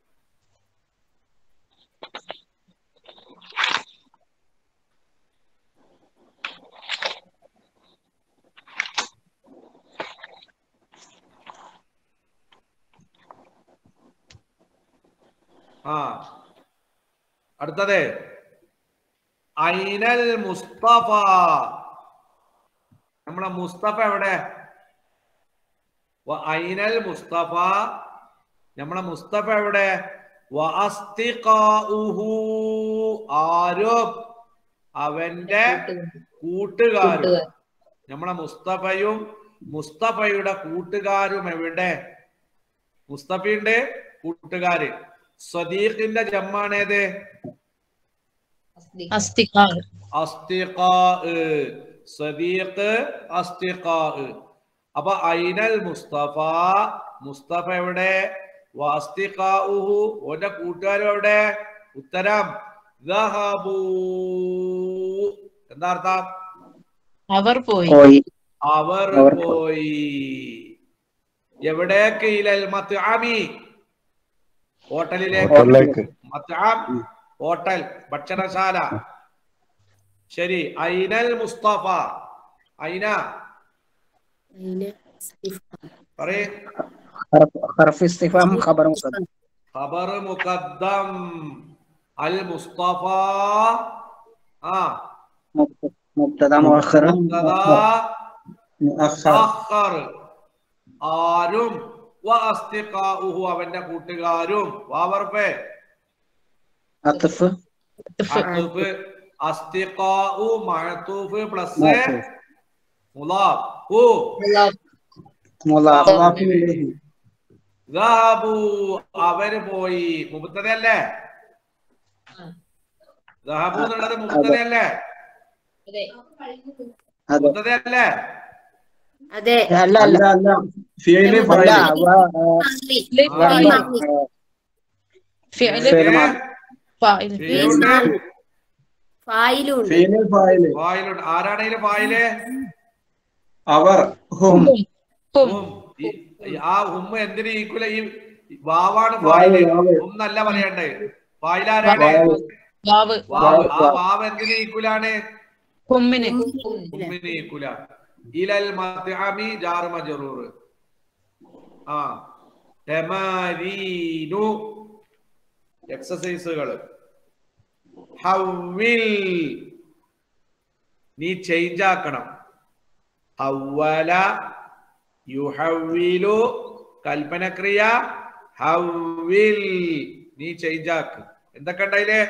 ആ അടുത്തത് ഐനൽ മുസ്തഫ നമ്മളെ മുസ്തഫ എവിടെ വ ഐനൽ മുസ്തഫ നമ്മളെ മുസ്തഫ എവിടെ വ അസ്തിഖാഉഹു ആരും അവന്റെ കൂട്ടുകാരും നമ്മളെ മുസ്തഫയും മുസ്തഫയുടെ കൂട്ടുകാരും എവിടെ മുസ്തഫയുണ്ട് കൂട്ടുകാര് സ്വദീഖിന്റെ ജമ്മാണേത് أصدقاء അസ്തിഖാ സദീഖ് അസ്തിഖാ അപ്പൊ ഐനൽ മുസ്തഫ മുസ്തഫ എവിടെ വാസ്തിഖാഉഹു ഓന്റെ കൂട്ടുകാരും എവിടെ ഉത്തരം ദഹബൂ എന്താ അർത്ഥം അവർ പോയി പോയി അവർ അവർ പോയി എവിടേക്ക് ഇലൽ മത്ആമി ഹോട്ടലിലേക്ക് ഹോട്ടലിലേക്ക് മത്ആം ഹോട്ടൽ ഭക്ഷണശാല ശരി ഐനൽ മുസ്തഫ ഐന أين استفهام പറയേ حرف حرف استفهام خبر مقدم ഖബർ മുഖദ്ദം അൽ മുസ്തഫ ആ مبت- مبتدا مؤخر മുബ്തദാ مؤخر അഖർ ആരും വ അസ്തിഖാഉഹു അവന്റെ കൂട്ടുകാരും വാവർപ്പേ عطف അത്തുഫ് അസ്തിഖാഉ മഅതൂഫ് പ്ലസ് معطوف മുലാബ് ഹു مضاف مضاف إليه ദഹബു അവര് പോയി മുബ്തദയല്ലേ ദഹബു എന്നുള്ളത് മുബ്തദയല്ലേ അതെ هذا മുബ്തദയല്ലേ أداء لا لا لا لا ഫിയല് لا ഫായില് و- فعل و- فعل فعل ماضي. فاعل ഫീലുണ്ട് ഫായിലുണ്ട് ഫിയല് ഫായില് ഫായിലുണ്ട് ആരാണ് ഇതില് ഫായില് അവർ ഹും هم ഹും ഈ- ആ ഹും എന്തിന് ഈക്വല ഈ വാവാണ് ഫായില് വാവ്, വാവ്. ഹും എന്നല്ല പറയണ്ടേ ഫായിലാരാണ് വാവ് വാവ് ആ വാവ് എന്തിന് ഈക്വലാണ് ഹുമ്മിന് ഹുമ്മിന് ഈക്വല ഇലൽ മത്അമി ജാർ മജ്റൂർ ആ തമാരീനു എക്സസൈസുകൾ ഹവ്വിൽ നീ ചേഞ്ച് ആക്കണം ഹവ്വല യുഹവ്വിലു കൽപ്പനക്രിയ ഹവ്വിൽ നീ ചേഞ്ച് ആക്ക് എന്തൊക്കെ ഉണ്ടായില്ലേ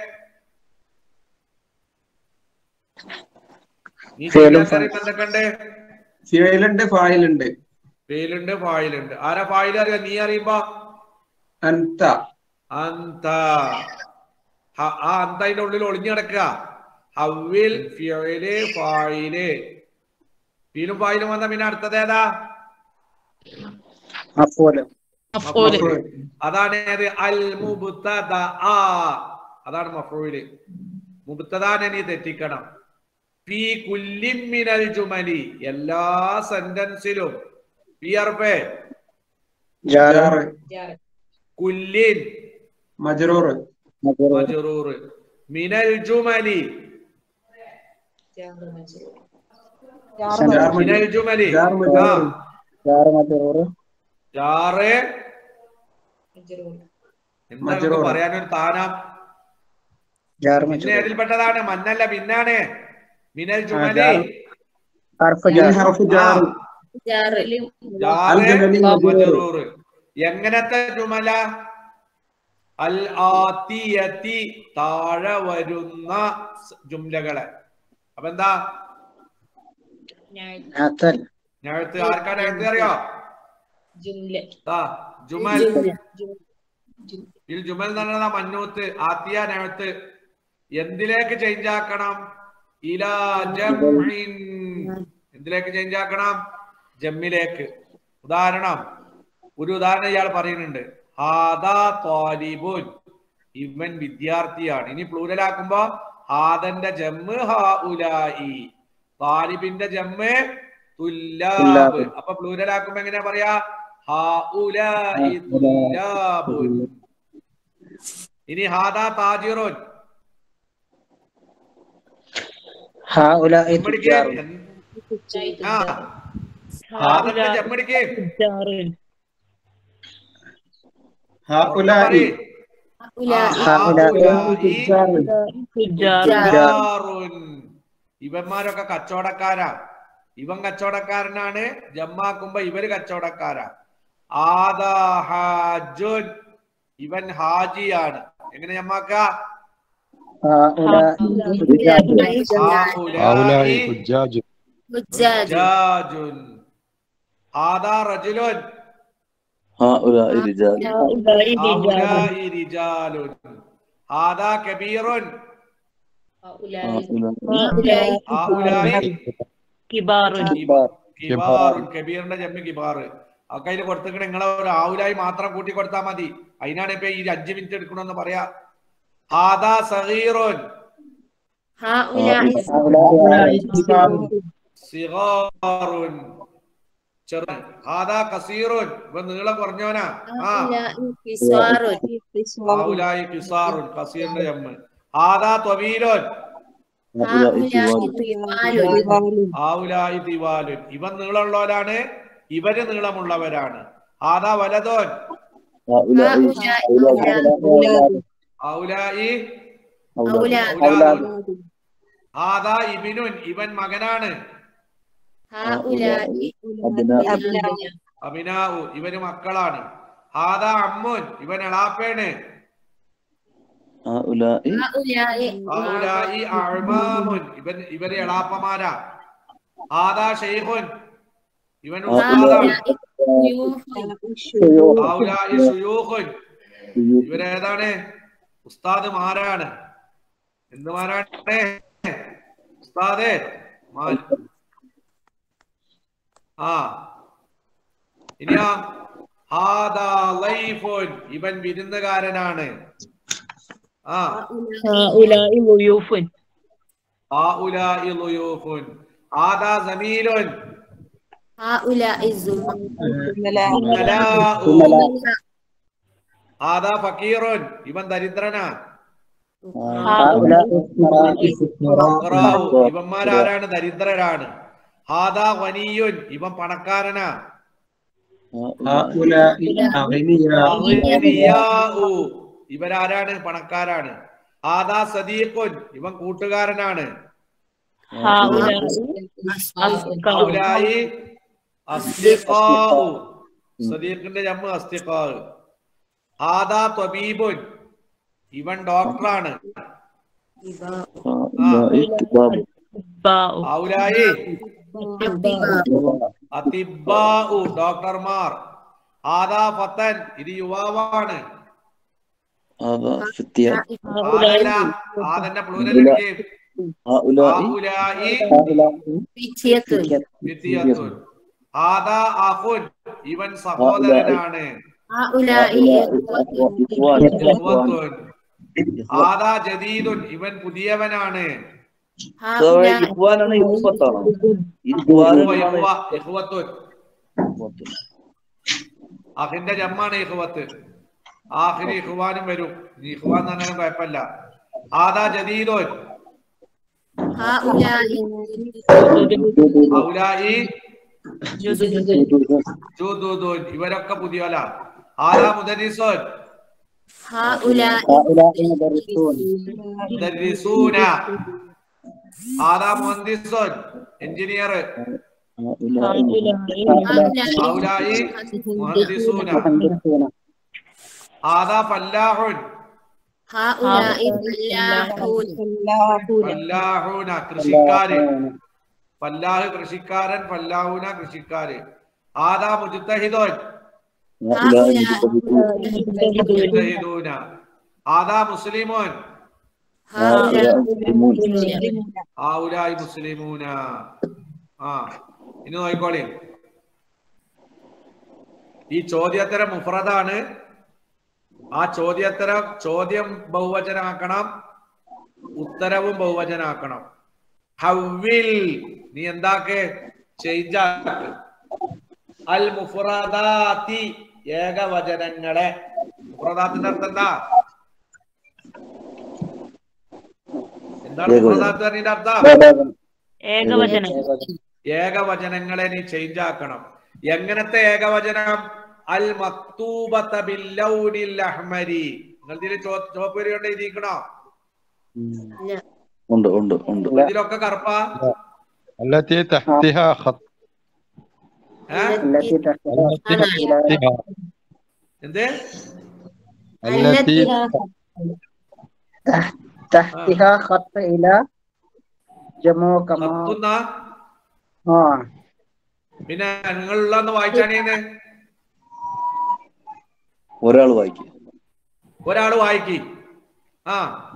നീ ഫേലും change ആക്കാൻ എന്തൊക്കെ ഉണ്ട് ഫിയലുണ്ട് ഫായിലുണ്ട് ഫെയിലുണ്ട് ഫായിലുണ്ട് ആരാ ഫായിൽ അറിയാ നീ അറിയുമ്പോ അൻത അന്ത ഹ- ആ അന്ത അതിന്റെ ഉള്ളിൽ ഒളിഞ്ഞു കിടക്കുക ഹവ്വിൽ ഫിയല് ഫായില് ഫീലും ഫായിലും വന്ന പിന്നെ അടുത്തത് ഏതാ مفعول മഫൂല് അതാണ് ഏത് അൽ മുബ്തദ ആ അതാണ് മഫൂല് മുബ്തദാനെ നീ തെറ്റിക്കണം ഫീ കുല്ലിൻ മിനൽ ജുമലി എല്ലാ സെന്റൻസിലും ഫീ അർഫേ جار ജാറ് കുല്ലിൻ മജ്റൂർ مجرور മജ്റൂർ മിനൽ ജുമലി ജാർ മിനൽ ജുമലി ജാർ ആ മജ്റൂർ جار مجرور ജാറ് എന്താ നമുക്ക് മജ്റൂർ. പറയാനൊരു താനം جار പിന്നെ مجرور ഏതിൽപ്പെട്ടതാണ് മന്നല്ല പിന്നാണ് മിനൽ ജുമലി ജാർ. حرف മിൻ جار ഹർഫ് ജാർ ജാറ് ജാറ് അൽ ജുമലി മജ്റൂർ മജ്റൂർ എങ്ങനത്തെ ജുമല അൽ ആത്തിയത്തി താഴെ വരുന്ന സ് ജുംലകളെ അപ്പൊ എന്താ عتل ഞാൻ എഴുത്ത് ആർക്കാണ് എഴുത്ത് അറിയോ ജുംല ആ ജുമൽ ജുംല. ഇതിൽ ജുമൽ എന്ന് പറഞ്ഞാൽ മന്നൂത്ത് ആത്തിയ നഴത്ത് എന്തിലേക്ക് ചേഞ്ച് ആക്കണം ഇലാ ജംഇൻ എന്തിലേക്ക് ചേഞ്ച് ആക്കണം ജമ്മിലേക്ക് ഉദാഹരണം ഒരു ഉദാഹരണം ഇയാൾ പറയുന്നുണ്ട് ഹാദാ ത്വാലിബുൻ ഇവൻ വിദ്യാർത്ഥിയാണ് ഇനി പ്ലൂരൽ ആക്കുമ്പോ ഹാദന്റെ ജമ്മ് ഹാ ഉലായി താലിബിന്റെ ജമ്മ് തുല്ലാബ് തുല്ലാബ്. അപ്പൊ പ്ലൂരൽ ആക്കുമ്പോ എങ്ങനെയാ പറയാ ഹാ ഉലായി തുല്ലാബുൻ ഇനി ഹാദാ താജിറുൻ هؤلاء ജമ്മടിക്ക് تجار ആ ഹാദന്റെ ജമ്മടിക്ക് ഹഉലാഇ ഹഉലാഇ തുജാറുൻ. ഇവന്മാരൊക്കെ കച്ചവടക്കാരാ ഇവൻ കച്ചവടക്കാരനാണ് ജമ്മാക്കുമ്പോ ഇവര് കച്ചവടക്കാരാ ആദാ ഹാജുൻ ഇവൻ ഹാജിയാണ് എങ്ങനെ ജമ്മാക്ക هؤلاء ഹൗലായി ഹുജ്ജാജ് ഹുജ്ജാജ് ഹുജ്ജാജുൻ. ആദാ റജുലുൻ هؤلاء رجال ഹൗലായി റിജാലുൻ. ആദാ കബീറുൻ هؤلاء ഹൗലായി കിബാറുൻ كبار കിബാറുൻ കബീറിന്റെ ജമ്മി കിബാറ് ഒക്കെ അതിൽ കൊടുത്തിക്കണ നിങ്ങളെ ഒരു ആവുലായി മാത്രം കൂട്ടി കൊടുത്താൽ മതി അതിനാണ് ഇപ്പൊ ഈ അഞ്ചു മിനിറ്റ് എടുക്കണമെന്ന് പറയാ ഹാദാ സഹീറുൻ هؤلاء സിഗാറുൻ ചെറു ഹാദാ കസീറുൻ ഇവൻ നീളം കുറഞ്ഞവനാ ആ هؤلاء قصار ഹൗലായി കിസാറുൻ കസീറിന്റെ ജമ്മ് ഹാദാ ത്വബീലുൻ هؤلاء طوال ഹൗലായി ദിവാലുൻ ഇവൻ നീളമുള്ളവരാണ് ഇവര് നീളമുള്ളവരാണ് ഹാദാ വലതോൻ هؤلاء أولاد ഹൗലായി أولاد ഔലാദുൻ. ഹാദാ ഇബിനുൻ ഇവൻ മകനാണ് هؤلاء أبناء. അബിനാവു ഇവന് മക്കളാണ് ഹാദാ അമ്മുൻ ഇവൻ എളാപ്പേണ് هؤلاء هؤلاء ഹൗലായി അഅ്മാമുൻ ഇവൻ ഇവര് എളാപ്പമാരാ ഹാദാ ഷെയ്ഖുൻ ഇവൻ ഉസ്താദാണ് هؤلاء شيوخ ഹൗലായി ശുയൂഖുൻ ഇവരേതാണ് ഉസ്താദുമാരാണ് എന്തുമാരാണ് ഉസ്താദേ മാ- ആ ഇനിയാ ഹാദാ ലൈഫുൻ ഇവൻ വിരുന്നുകാരനാണ് ആ هؤلاء ضيوف ഹൗലായി ളുയൂഫുൻ ഹാദാ സമീലുൻ هؤلاء الزملاء ഉമലാഉ. ഹാദാ ഫക്കീറുൻ ഇവൻ ദരിദ്രനാ ഫഖറാഉ. ഇവന്മാരാരാണ് ദരിദ്രരാണ് ഹാദാ വനിയുൻ ഇവൻ പണക്കാരനാ هؤلاء أغنياء അഗ്നിയാഉ. ഇവരാരാണ് പണക്കാരാണ് ഹാദാ സദീഖുൻ ഇവൻ കൂട്ടുകാരനാണ് هؤلاء أصدقاء ഹൗലായി അസ്തിഖാഉ. സദീഖിന്റെ ജമ്മ് അസ്തിഖാഉ. ഹാദാ ത്വബീബുൻ ഇവൻ ഡോക്ടറാണ് هؤلاء كتاب باء ഹൗലായി അതിബാഉ ഡോക്ടർമാർ ഹാദാ ഫത്തൻ ഇത് യുവാവാണ് هذا فتيان ആദല്ല ആദന്റെ പ്ലൂരലിലേക്ക് هؤلاء ഹൗലായി فتية വിത്തിയത്തുൻ ഹാദാ അഖുൻ ഇവൻ സഹോദരനാണ് هؤلاء إخوان إخوان ഇഖ്വത്തുൻ. ഹാദാ ജദീദുൻ ഇവൻ പുതിയവനാണ് هؤلاء ഇഖ്വാനാണ് ഇഖ്വത്താണോ ഇഖ്വാൻ ഇഖ്വ, എന്നാണ് ഇഖ്വ, ഇഖ്വത്തുൻ. ഇഖ്വത്ത്. അഹിന്റെ ജമ്മാണ് ഇഖ്വത്ത് ആഖിരി ഇഖ്വാനും വരും നീ ഇഖ്വാൻ എന്ന് പറഞ്ഞാലും കുഴപ്പമില്ല ഹാദാ ജദീദുൻ هؤلاء ഹൗലായി ജുദുദുൻ ഇവരൊക്കെ പുതിയവല ഹാദാ മുദരിസുൻ هؤلاء മുദരിസൂന ഹാദാ മുഹന്ദിസുൻ എഞ്ചിനീയർ ഹൗലായി മുഹന്ദിസൂന ഹാദാ ഫല്ലാഹുൻ هؤلاء فلاحون ഫല്ലാഹൂന കൃഷിക്കാര് ഫല്ലാഹ് കൃഷിക്കാരൻ ഫല്ലാഹൂന കൃഷിക്കാര് ഹാദാ മുജ്തഹിദുൻ هؤلاء مجتهدون മുജ്തഹിദൂന ഹാദാ മുസ്ലിമുൻ هؤلاء مسلمون ഹൗലായി മുസ്ലിമൂന ആ ഇനി നോക്കിക്കോളി ഈ ചോദ്യോത്തരം മുഫ്രദാണ് ആ ചോദ്യോത്തരം ചോദ്യം ബഹുവചനാക്കണം ഉത്തരവും ബഹുവചനാക്കണം ഹവ്വിൽ നീ എന്താക്ക് ചേഞ്ച് ആക്ക് അൽ മുഫ്രദാത്തി ഏകവചനങ്ങളെ മുഫ്രദാത്തിന്റെ അർത്ഥം എന്താ എന്താണ് മുഫ്രദാത്ത് പറഞ്ഞതിന്റെ അർത്ഥം ഏകവചനം ഏകവചനങ്ങളെ നീ ചേഞ്ച് ആക്കണം എങ്ങനത്തെ ഏകവചനം അൽ മക്തൂബത്ത ബില്ലൗനിൽ അഹ്മരി നിങ്ങൾ ഇതിൽ ചുവപ്പ് വരി കൊണ്ട് എഴുതിക്കണോ ഉണ്ട് ഉണ്ട് ഉണ്ട് ഇതിലൊക്കെ കറുപ്പ التي تحتها خط ഏ التي تحتها എന്ത് التي تحتها خط إلى جمو كما കത്തുന്ന آه പിന്നെ നിങ്ങളുള്ളന്ന് വായിച്ചാണേന്ന് ഒരാൾ വായിക്കും ഒരാള് വായിക്കി ആ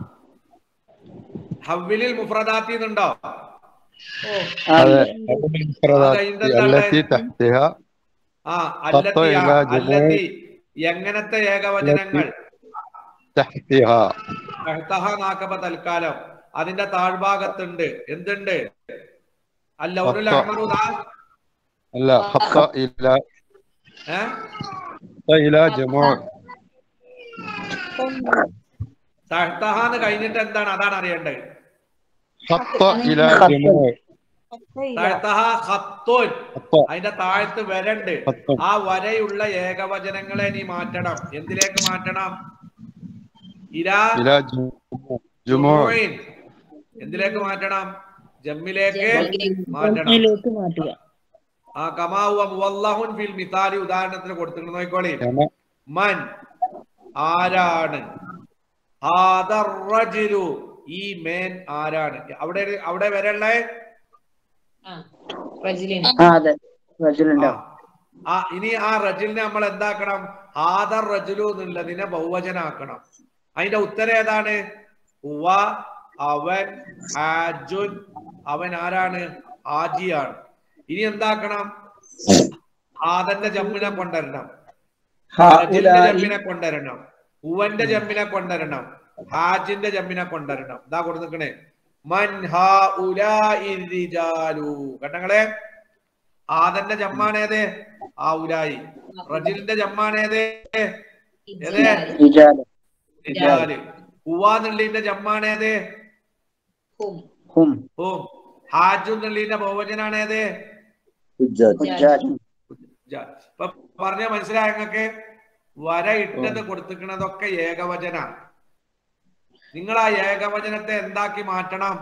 ഹവ്വിലിൽ മുഫ്രദാത്തി എന്നുണ്ടോ هذا المفردات التي تحتها ആ ഖത്ത അല്ലത്തി ഇലാ ജുമൂ. അല്ലത്തി എങ്ങനത്തെ ഏകവചനങ്ങൾ تحتها എഹ്തഹ നാക്കബ തൽക്കാലം അതിന്റെ താഴ്ഭാഗത്തുണ്ട് എന്തുണ്ട് അല്ല ഒരു خط. അഹ്മറുദാ لا خط إلى ഏഹ് خط إلى جموع തഹ്തഹാന്ന് കഴിഞ്ഞിട്ട് എന്താണ് അതാണ് അറിയേണ്ടത് خط إلى جموع തഹ്തഹ ഖത്തോൻ خط അതിന്റെ താഴത്ത് വരണ്ട് خط ആ വരയുള്ള ഏകവചനങ്ങളെ നീ മാറ്റണം എന്തിലേക്ക് മാറ്റണം ഇരാ إلى جموع جموع ജുമുഇൻ. എന്തിലേക്ക് മാറ്റണം ജമ്മിലേക്ക് മാറ്റണം ഇതിലേക്ക് മാറ്റുക ആ കമാവുവ മുവല്ലഹുൻ ഫിൽ മിതാലി ഉദാഹരണത്തിന് കൊടുത്തിട്ടുണ്ട് നോക്കിക്കോളി كما മൻ ആരാണ് ഹാദർ റജുലു ഈ മേൻ ആരാണ് അവിടെ അവിടെ വരള്ളേ ആ അതെ റജുലുണ്ടാവും ആ ഇനി ആ റജുലിനെ നമ്മൾ എന്താക്കണം ഹാദർ റജുലു എന്നുള്ളതിനെ ബഹുവചനാക്കണം അതിന്റെ ഉത്തരം ഏതാണ് ഉവ അവൻ ആജുൻ അവൻ ആരാണ് ആജിയാണ് ഇനി എന്താക്കണം ആദന്റെ ജമ്മിനെ കൊണ്ടുവരണം റജുലിന്റെ هؤلاء ജമ്മിനെ കൊണ്ടുവരണം ഉവന്റെ ജമ്മിനെ കൊണ്ടുവരണം ഹാജിന്റെ ജമ്മിനെ കൊണ്ടുവരണം ഇതാ കൊടുത്തിക്കണേ മൻ ഹാ കണ്ടങ്ങളെ ആദന്റെ ജമ്മാണേത് ആ ഉലായി റജിലിന്റെ ജമ്മാണേത് ഏത് റിജാല് റിജാല് ഉവാന്നുള്ളതിന്റെ ജമ്മാണേത് ഹും ഹും ഹാജു എന്നുള്ളതിന്റെ ബഹുവചനാണേത് حجاج ഹുജ്ജാജ് ജ- ഇപ്പൊ പറഞ്ഞ മനസ്സിലായ നിങ്ങൾക്ക് വര ഇട്ടത് കൊടുത്തിക്കണതൊക്കെ ഏകവചന നിങ്ങൾ ആ ഏകവചനത്തെ എന്താക്കി മാറ്റണം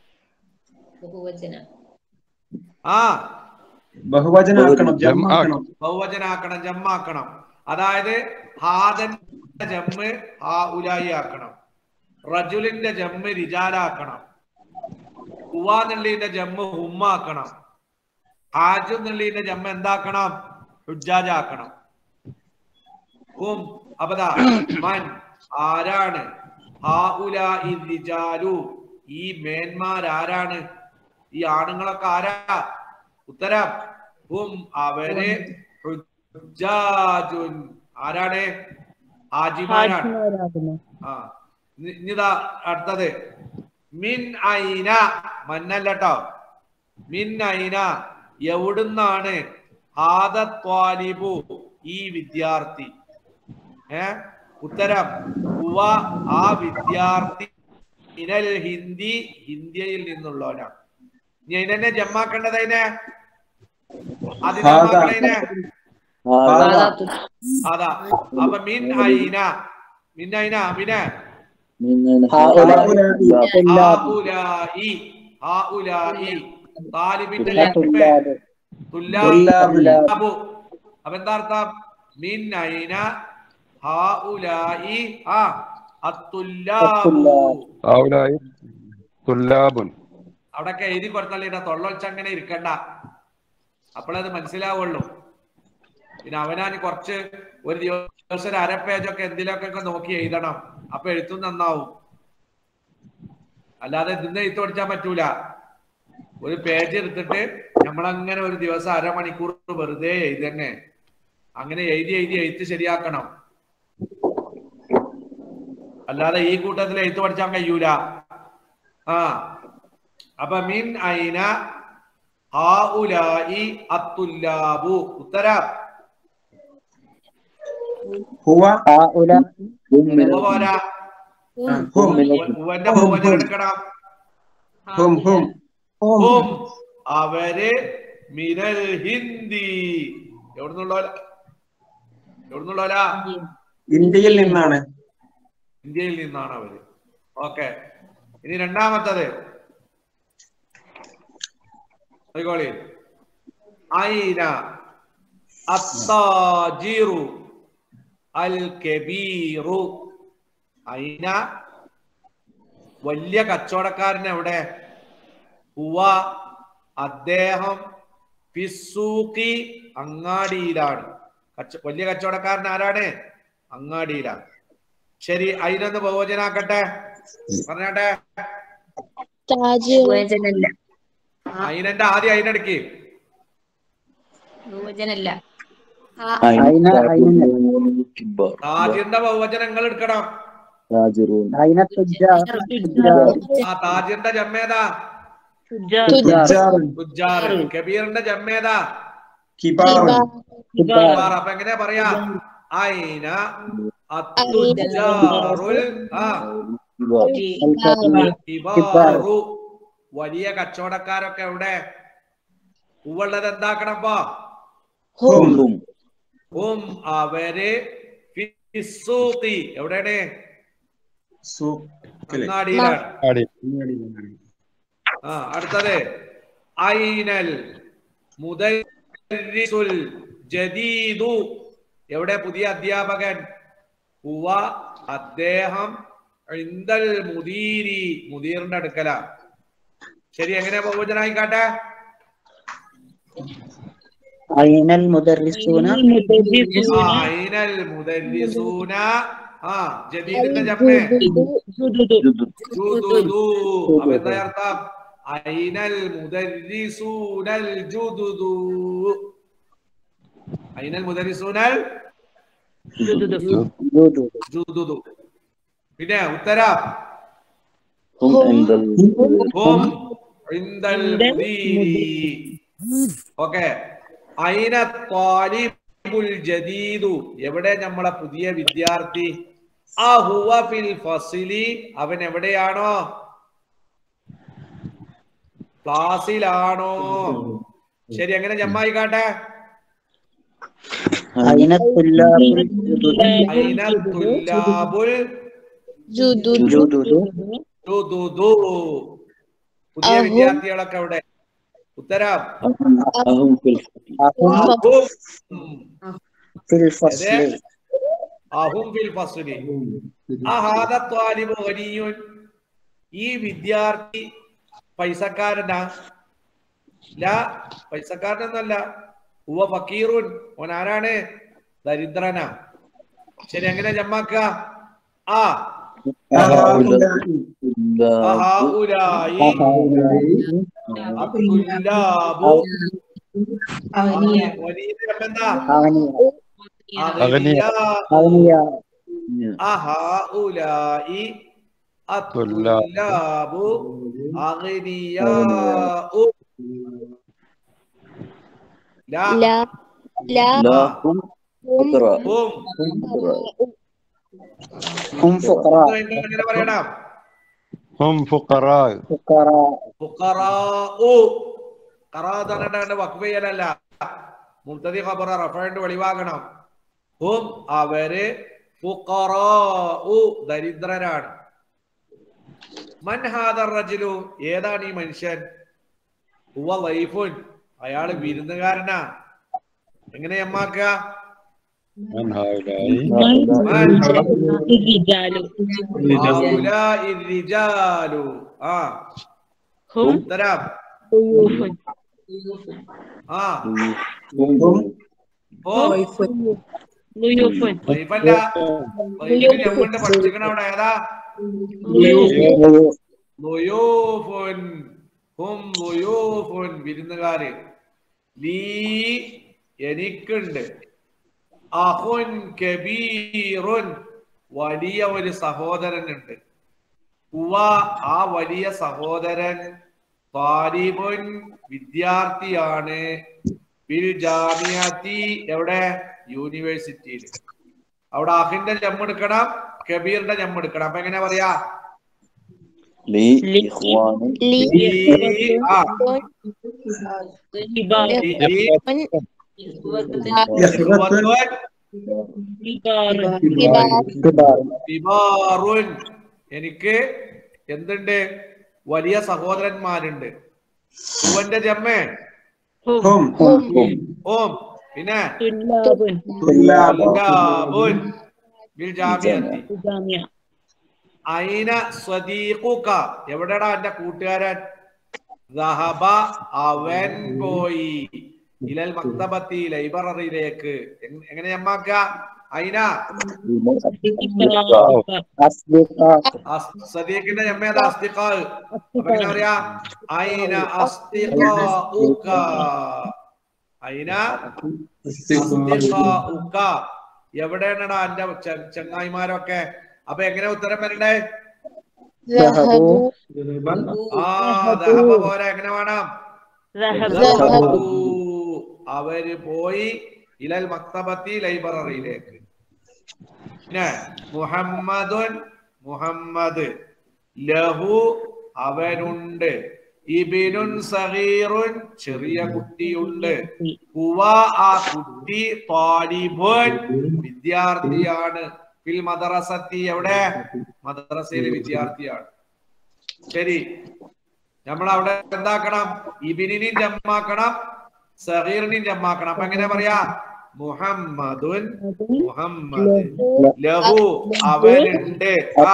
ആ ബഹുവചനാക്കണം ജമാക്കണം ബഹുവചനാക്കണം ജമ്മാക്കണം അതായത് ഹാദന്റെ ജമ്മ് ആ ഉലായി ആക്കണം റജുലിന്റെ ജമ്മ് റിജാലാക്കണം ഉവാന്നുള്ളതിന്റെ ജമ്മ് ഹുമ്മാക്കണം ഹാജു എന്നുള്ളതിന്റെ ജമ്മ് എന്താക്കണം ഹുജാജാക്കണം ഹും അപ്പതാ മൻ ആരാണ് ഹാഉലാ റിജാലു ഈ മേന്മാരാരാണ് ഈ ആണുങ്ങളൊക്കെ ആരാ ഉത്തരം ഹും അവര് ഹുജ്ജാജുൻ ആരാണ് ഹാജിമാരാണ് ഹാജിമാരാകുന്നു ആ ഇനി- ഇനിതാ അടുത്തത് മിൻ ഐന മന്നല്ലോ മിൻ ഐന എവിടുന്നാണ് ആദത്വാലിബു ഈ വിദ്യാർത്ഥി ഏ ഉത്തരം ഉവ ആ വിദ്യാർത്ഥി ഇനൽ ഹിന്ദി ഇന്ത്യയിൽ നിന്നുള്ളവനാണ് ഇനി അതിനെ ജമ്മാക്കേണ്ടത് അതിനെ അത് ഹാദാ. ജമ്മാക്കണതിനെ هذا അതാ അപ്പൊ മിൻ ഐന മിൻ ഐന മിനെ من أين هؤلاء هؤلاء ഹാഉലായി ഹാഉലായി താലിബിന്റെ ജന്മ തുല്ലാബ് തുല്ലാബു അപ്പൊ എന്താ അർത്ഥം മിൻ ഐന ഹാഉലായി ആ അത്തുല്ലാബു هؤلاء طلاب അവിടൊക്കെ എഴുതി കൊടുത്താൽ തൊള്ളൊളിച്ചങ്ങനെ ഇരിക്കണ്ട അപ്പോഴത് മനസ്സിലാവുള്ളൂ പിന്നെ അവനാന് കുറച്ച് ഒരു ദിവസം ഒരു അര പേജൊക്കെ എന്തിലൊക്കെ ഒക്കെ നോക്കി എഴുതണം അപ്പൊ എഴുത്തും നന്നാവും അല്ലാതെ ഇതിന്ന് എഴുത്ത് പഠിച്ചാൻ പറ്റൂല ഒരു പേജ് എടുത്തിട്ട് നമ്മളങ്ങനെ ഒരു ദിവസം അരമണിക്കൂർ വെറുതെ എഴുതന്നെ അങ്ങനെ എഴുതി എഴുതി എഴുത്ത് ശരിയാക്കണം അല്ലാതെ ഈ കൂട്ടത്തിൽ എഴുത്ത് പഠിച്ചാൻ കഴിയൂല ആ അപ്പൊ മിൻ ഐന ഹാഉലായി അത്തുല്ലാബു ഉത്തരം ഹുവ ഹൗല هم من ഉവ്വ പോരാ ഹും ഉവന്റെ ബഹുവചനം എടുക്കണം ഹും ഹും ഹും അവര് മിനൽ ഹിന്ദി എവിടുന്നുള്ള എവിടുന്നുള്ളവരാ ഇന്ത്യയിൽ നിന്നാണ് ഇന്ത്യയിൽ നിന്നാണ് അവര് ഓക്കെ ഇനി രണ്ടാമത്തത് നോക്കിക്കോളി. ഐന അത്താജിറു അൽ കബീറു ഐന വലിയ കച്ചവടക്കാരൻ എവിടെ ഹുവ അദ്ദേഹം ഫിസൂക്കി അങ്ങാടിയിലാണ് കച്ച- വലിയ കച്ചവടക്കാരൻ ആരാണ് അങ്ങാടിയിലാണ് ശരി അതിനൊന്ന് ബഹുവചനാക്കട്ടെ പറഞ്ഞാട്ടെ ബഹുവചനല്ല അതിനെന്റെ ആദ്യം അതിനടുക്ക് ബഹുവചനല്ല أين أين- أين- كبار താജിന്റെ ബഹുവചനങ്ങൾ എടുക്കണം താജിറൂൻ أين التجار ആ താജിറിന്റെ ജമ്മേതാ തുജാർ തുജാർ തുജാർ കബീറിന്റെ ജമ്മേതാ കിബാർ കിബാർ അപ്പൊ എങ്ങനെയാ പറയാ ഐന അത്തുജാറുൽ ആ الكبير കിബാറു വലിയ കച്ചവടക്കാരൊക്കെ എവിടെ ഉള്ളത് എന്താക്കണം അപ്പൊ ഹും ഹും ഹും അവര് ഫിസ്സൂഖി. എവിടെയാണ് സൂക്കിലെ അങ്ങാടിയിലാണ് ആടി. ആ അടുത്തത് ഐനൽ മുദരിസുൽ ജദീദു എവിടെ പുതിയ അധ്യാപകൻ ഹുവ അദ്ദേഹം ഇന്ദൽ മുദീരി മുദീറിന്റെ അടുക്കല ശരി എങ്ങനെ ബഹുവചനായിക്കാട്ടെ أين المدرسون ആ ഐനൽ മുദരിസൂന ആ ജദീദിന്റെ ജമ്മേ ജുദുദു ജുദുദു അപ്പൊ എന്താ അർത്ഥം ഐനൽ മുദരിസൂനൽ ജുദുദു ഐനൽ മുദരിസൂനൽ ജുദുദു جودو ജുദുദു പിന്നെ ഉത്തരം ഹും ഇൻദൽ ഹും ഇൻദൽ മുദീരി ഓക്കെ ഐന ത്വാലിബുൽ ജദീദു എവിടെ നമ്മളെ പുതിയ വിദ്യാർത്ഥി ആ ഹുവ ഫിൽ ഫസിലി അവൻ എവിടെയാണോ ക്ലാസ്സിലാണോ ശരി എങ്ങനെ ജമ്മായിക്കാട്ടെ أين الطلاب الجدد ഐന തുല്ലാബുൽ جدد ജുദുദു പുതിയ വിദ്യാർത്ഥികളൊക്കെ അവിടെ ഉത്തരം അഹും ഫിൽ أهم അഹും في الفصل അഹും ഫിൽ ഫസ്ലി അഹാദ ത്വാലിബു ഗനിയുൻ ഈ വിദ്യാർത്ഥി പൈസക്കാരനാ ല പൈസക്കാരനൊന്നല്ല ഉവ ഫക്കീറുൻ ഓൻ ആരാണ് ദരിദ്രനാ ശരി എങ്ങനെ ജമ്മാക്ക ആ അഹാഉലായി അത്തുല്ലാബു വലിയ ജമ്മെന്താ أغنياء അഗ്നിയാ أغنياء അഹാഉലായി അത്തുല്ലാബു അഗ്നിയാഉ ലാ ലാ ഹും ഫുഖറ ഹും هم فقراء എങ്ങനെ പറയണം ഹും ഫുഖറാ فقراء ഫുഖറാഉ ഖറാത്ത് എന്നിട്ട് വഖഫ് ചെയ്യലല്ല മുബ്തദി ഖബറ റഫഅണ്ട് വെളിവാകണം ഹും അവര് ഫുഖറാഉ ദരിദ്രരാണ് മൻ ഹാദർ റജുലു ഏതാണ് ഈ മനുഷ്യൻ ഹുവ ലൈഫുൻ അയാള് വിരുന്നുകാരനാ എങ്ങനെ അമ്മാക്ക മൻ ഹൗലായി മൻ റിജാലു ഹൗലാഇ റിജാലു ആ ഹും ഉത്തരം ضيوف ആ ഹും ഹും ضيوف ലൈഫല്ല ലൈഫിൽ എവിടെ പഠിച്ചിരിക്കണ അവിടെ ഏതാ ലുയൂഫുൻ ഹും ലുയൂഫുൻ വിരുന്നുകാര് ലീ എനിക്കുണ്ട് അഹുൻ കബീറുൻ വലിയ ഒരു സഹോദരനുണ്ട് ഉവ ആ വലിയ സഹോദരൻ താലിബുൻ വിദ്യാർത്ഥിയാണ് ബിൽ ജാമിയത്തി എവിടെ യൂണിവേഴ്സിറ്റിയിൽ അവിടെ അഹിന്റെ ജമ്മെടുക്കണം കബീറിന്റെ ജമ്മെടുക്കണം അപ്പൊ എങ്ങനെ പറയാ ലി ലി ഇഖ്വാനി ഈ ആ കിബാർ ഈ ഈ ഇഖ്വത്തുൻ ഇഖ്വത്തുൻ കിബാർ كبار കിബാറുൻ എനിക്ക് എന്തുണ്ട് വലിയ സഹോദരന്മാരുണ്ട് ഉവന്റെ ജമ്മേ ഹും ഹും ഓം പിന്നെ തുല്ലാബുൻ തുല്ലാബ് തുല്ലാബുൻ ബിൽ ജാമിയത്തി ജാമിയ ഐന സ്വദീഖുക എവിടെടാ എന്റെ കൂട്ടുകാരൻ ദഹബ അവൻ പോയി ഇലൽ മക്തബത്തി ലൈബ്രറിയിലേക്ക് എങ്- എങ്ങനെ അമ്മാക്ക ഐന أصدقاء സദീഖിന്റെ ജമ്മേതാ അസ്തിഖാ അപ്പൊ എങ്ങനെ പറയാ ഐന അസ്തിഖാഉക ഐന അസ്തിഖാഉക എവിടെയാണടാ എന്റെ ച- ചങ്ങായിമാരൊക്കെ അപ്പൊ എങ്ങനെ ഉത്തരം വരണ്ടേ ذهبوا ആ ദഹബ പോരാ എങ്ങനെ വേണം ذهبوا ദഹബൂ. അവര് പോയി ഇലൽ മക്തബത്തി ലൈബ്രറിയിലേക്ക് പിന്നെ മുഹമ്മദുൻ മുഹമ്മദ് ലഹു അവനുണ്ട് ഇബിനുൻ സഗീറുൻ ചെറിയ കുട്ടിയുണ്ട് ഹുവ ആ കുട്ടി താലിബുൻ വിദ്യാർത്ഥിയാണ് ഫിൽ മദ്രസത്തി എവിടെ മദ്രസയിലെ വിദ്യാർത്ഥിയാണ് ശരി നമ്മൾ അവിടെ എന്താക്കണം ഇബിനിനെയും ജമ്മാക്കണം സഹീറിനെയും ജമ്മാക്കണം അപ്പൊ എങ്ങനെ പറയാ മുഹമ്മദുൻ മുഹമ്മദ് ലഹു അവനുണ്ട് ആ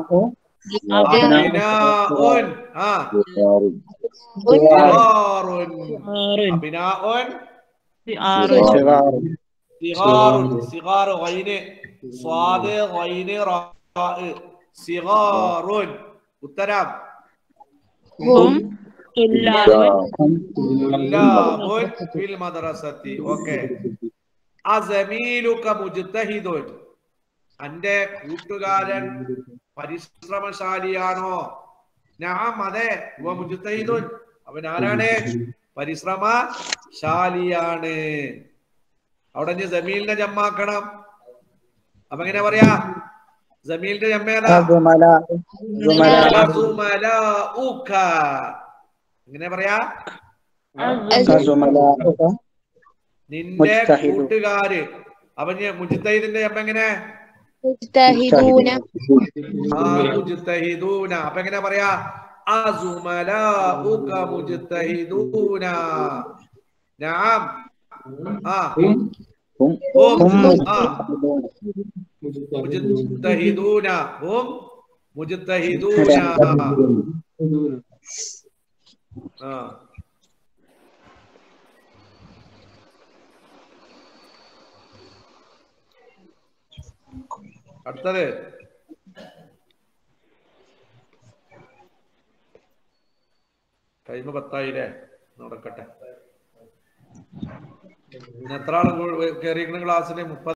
അബിനാഉൻ ആ സിഗാറുൻ അബിനാഉൻ സിഗാറുൻ സിഗാർ ഗൈന് സ്വാദ് ഗൈന് റാ സിഗാറുൻ ഉത്തരം هم طلاب തുല്ലാബുൻ ഫിൽ മദ്രസത്തി ഓക്കെ അസമീലുക മുജ്തഹിദുൻ അന്റെ കൂട്ടുകാരൻ പരിശ്രമശാലിയാണോ ഞാൻ അതെ ഹുവ മുജ്തഹിദുൻ അവൻ ആരാണ് പരിശ്രമശാലിയാണ് അവിടെ ഇനി ജമീലിനെ ജമ്മാക്കണം അപ്പൊ എങ്ങനെ പറയാ ജമീലിന്റെ ജമ്മേതാ زملاء زملاء സുമലാഉക. എങ്ങനെ പറയാ زملاء നിന്റെ മുജ്തഹിദ്. കൂട്ടുകാര് അവന് മുജിത്തഹിദിന്റെ അപ്പൊ എങ്ങനെ مجتهدون ആ മുജിത്തഹിദൂന അപ്പൊ എങ്ങനെ പറയാ അസുമലാഉക മുജിത്തഹിദൂന നഅം ആ هم ഹും هم ആ مجتهدون മുജിത്തഹിദൂന ഹും മുജിത്തഹിദൂന ആ അടുത്തത് ടൈം പത്തായില്ലേ നടക്കട്ടെ ഇന്ന് എത്ര ആള് കയറിയിരിക്കുന്ന ക്ലാസ്സിൽ മുപ്പത്